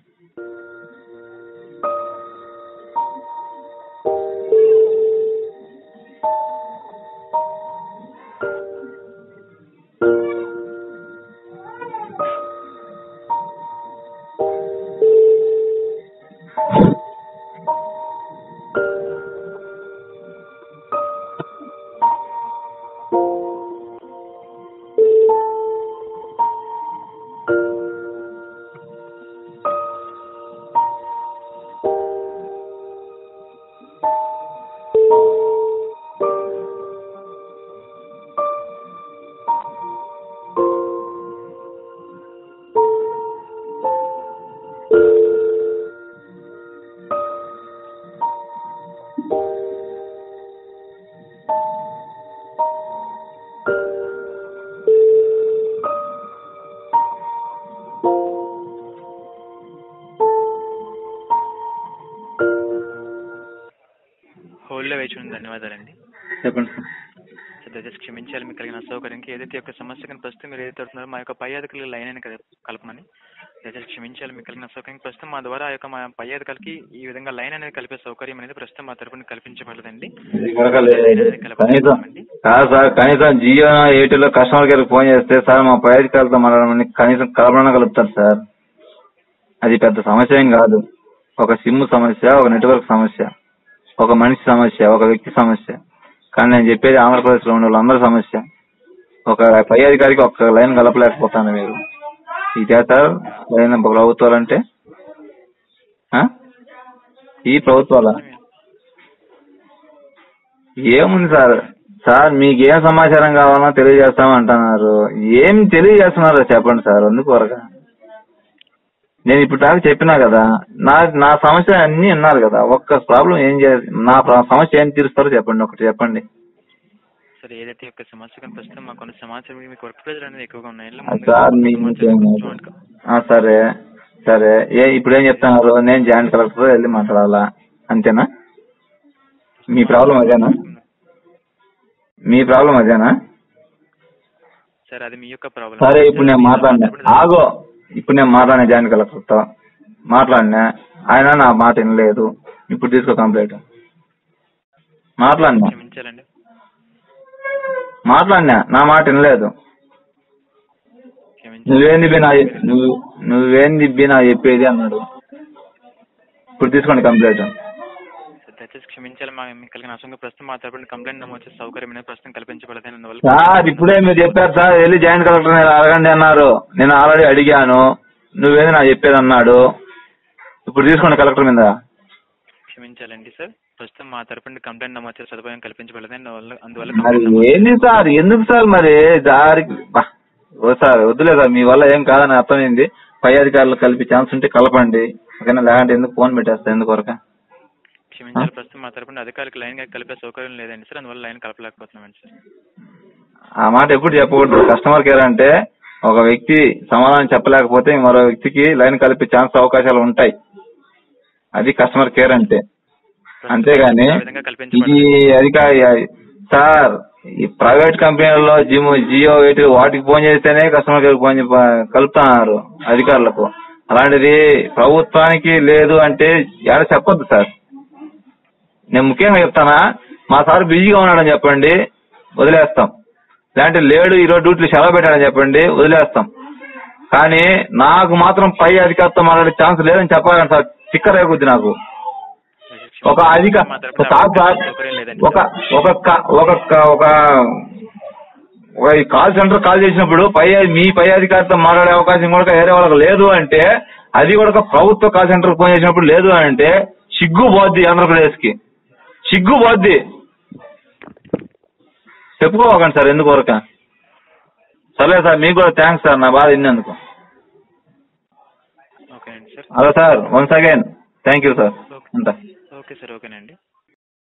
హోల్డ్లో వేచి ఉంది ధన్యవాదాలండి చెప్పండి సార్ సార్ దయచేసి క్షమించాలి మీకు కలిగిన అసౌకర్యానికి ఏదైతే యొక్క సమస్య కానీ ప్రస్తుతం మీరు ఏదైతే అడుగుతున్నారో మా యొక్క పై అధికారులు లైన్ అయిన కదా కలపమని దయచేసి క్షమించాలి మీకు కలిగిన అసౌకర్యం ప్రస్తుతం మా ద్వారా ఆ యొక్క మా పై అధికారికి ఈ విధంగా లైన్ అనేది కలిపే సౌకర్యం అనేది ప్రస్తుతం మా తరపున కల్పించబడదండి ఇది కూడా లేదు. కనీసం కాదు సార్ కనీసం Jio Airtel customer care phone చేస్తే సార్ మా పై అధికారులతో మాట్లాడమని కనీసం కలపడం కలుపుతారు సార్ అది పెద్ద సమస్య ఏం కాదు ఒక సిమ్ సమస్య ఒక నెట్వర్క్ సమస్య ఒక మనిషి సమస్య ఒక వ్యక్తి సమస్య కానీ నేను చెప్పేది ఆంధ్రప్రదేశ్ లో ఉన్న వాళ్ళందరి సమస్య ఒక పై అధికారికి ఒక్క లైన్ కలపలేకపోతాను మీరు ఇదే సార్ లైన్ ప్రభుత్వాలంటే ఆ? ఈ ప్రభుత్వాలా ఏముంది సార్ సార్ మీకు ఏం సమాచారం కావాలన్నా తెలియజేస్తామంటున్నారు ఏం తెలియజేస్తున్నారో చెప్పండి సార్ అందుకు వరగా నేను ఇప్పుడు దాకా చెప్పినా కదా నా నా సమస్య అన్ని ఉన్నారు కదా ఒక్క ప్రాబ్లం ఏం చే నా ప్ర- సమస్య ఏం తీరుస్తారో చెప్పండి ఒకటి చెప్పండి సార్ ఏదైతే యొక్క సమస్య కానీ ప్రస్తుతం మాకు కొన్ని సమాచారం మీకు వర్క్ ప్రెజర్ అనేది ఎక్కువగా ఉన్నాయి ఆ సార్ మీ ఆ, సరే సరే ఏ ఇప్పుడు ఏం చెప్తున్నారు నేను జాయింట్ కలెక్టర్ వెళ్ళి మాట్లాడాలా అంతేనా మీ ప్రాబ్లం అదేనా మీ ప్రాబ్లం అదేనా సార్ అది మీ యొక్క ప్రాబ్లం సరే ఇప్పుడు నేను మాట్లాడినా ఆగో ఇప్పుడు నేను మాట్లాడినా జాయింట్ కలెక్టర్తో మాట్లాడినా ఆయన నా మాట వినలేదు ఇప్పుడు తీసుకో కంప్లైంట్ మాట్లాడినా క్షమించాలండి మాట్లాడినా నా మాట వినలేదు క్షమించాలి నువ్వేంది బి నా నువ్వు నువ్వేంది బి నా చెప్పేది అన్నాడు ఇప్పుడు తీసుకోండి కంప్లైంట్ సార్ దయచేసి క్షమించాలి మా మీకు కలిగిన అసంగా ప్రస్తుతం మా తరపున కంప్లైంట్ నమోదు చేసే సౌకర్యం అనేది ప్రస్తుతం కల్పించబడదని అందువల్ల సార్ ఇప్పుడే మీరు చెప్పారు సార్ వెళ్ళి జాయింట్ కలెక్టర్ నేను అడగండి అన్నారు నేను ఆల్రెడీ అడిగాను నువ్వేది నా చెప్పేది అన్నాడు ఇప్పుడు తీసుకోండి కలెక్టర్ మీద క్షమించాలండి సార్ ప్రస్తుతం మా తరపున కంప్లైంట్ నమోదు చేసే సదుపాయం కల్పించబడదని అందువల్ల అందువల్ల మరి కంప్లైంట్ నమోదు ఏంది సార్ ఎందుకు సార్ మరి దారికి బా, ఓ సార్ వద్దులే సార్ మీ వల్ల ఏం కాదని అర్థమైంది పై అధికారులు కలిపి ఛాన్స్ ఉంటే కలపండి ఓకేనా లేదంటే ఎందుకు ఫోన్ పెట్టేస్తా ఎందుకు వరక క్షమించాలి ప్రస్తుతం మా తరపున అధికారికి లైన్ గా కలిపే సౌకర్యం లేదండి సార్ అందువల్ల లైన్ కలపలేకపోతున్నామండి సార్ ఆ మాట ఎప్పుడు చెప్పకూడదు కస్టమర్ కేర్ అంటే ఒక వ్యక్తి సమాధానం చెప్పలేకపోతే మరో వ్యక్తికి లైన్ కలిపే ఛాన్స్ అవకాశాలు ఉంటాయి అది కస్టమర్ కేర్ అంటే అంతేగాని ఆ విధంగా ఇది కల్పించబడదు అధికారి సార్ ఈ ప్రైవేట్ కంపెనీలలో జిమ్ జియో వీటి వాటికి ఫోన్ చేస్తేనే కస్టమర్ కేర్ ఫోన్ చెప్ప- కలుపుతున్నారు అధికారులకు అలాంటిది ప్రభుత్వానికి లేదు అంటే ఎక్కడ చెప్పొద్దు సార్ నేను ముఖ్యంగా చెప్తానా మా సార్ బిజీగా ఉన్నాడని చెప్పండి వదిలేస్తాం లేదంటే లేడు ఈరోజు డ్యూటీలు సెలవు పెట్టాడని చెప్పండి వదిలేస్తాం కానీ నాకు మాత్రం పై అధికారితో మాట్లాడే ఛాన్స్ లేదని చెప్పాలని సార్ చిక్కర రేగుద్ది నాకు ఒక అధిక మా ఒక తరపున కాదు సార్ సౌకర్యం లేదండి ఒక ఒక క- ఒక క- ఒక ఒక ఈ కాల్ సెంటర్ కాల్ చేసినప్పుడు పై మీ పై అధికారితో మాట్లాడే అవకాశం కూడా వేరే వాళ్ళకి లేదు అంటే అది కూడా ఒక ప్రభుత్వ కాల్ సెంటర్ ఫోన్ చేసినప్పుడు లేదు అని అంటే సిగ్గు పోద్ది ఆంధ్రప్రదేశ్ కి సిగ్గు పోద్ది చెప్పుకోకండి సార్ ఎందుకు వరక సరే సార్ మీకు కూడా థ్యాంక్స్ సార్ నా బాధ విన్నందుకు ఓకే అండి sir hello sir once again thank you sir okay ఉంటా ఓకే సార్ ఓకేనండి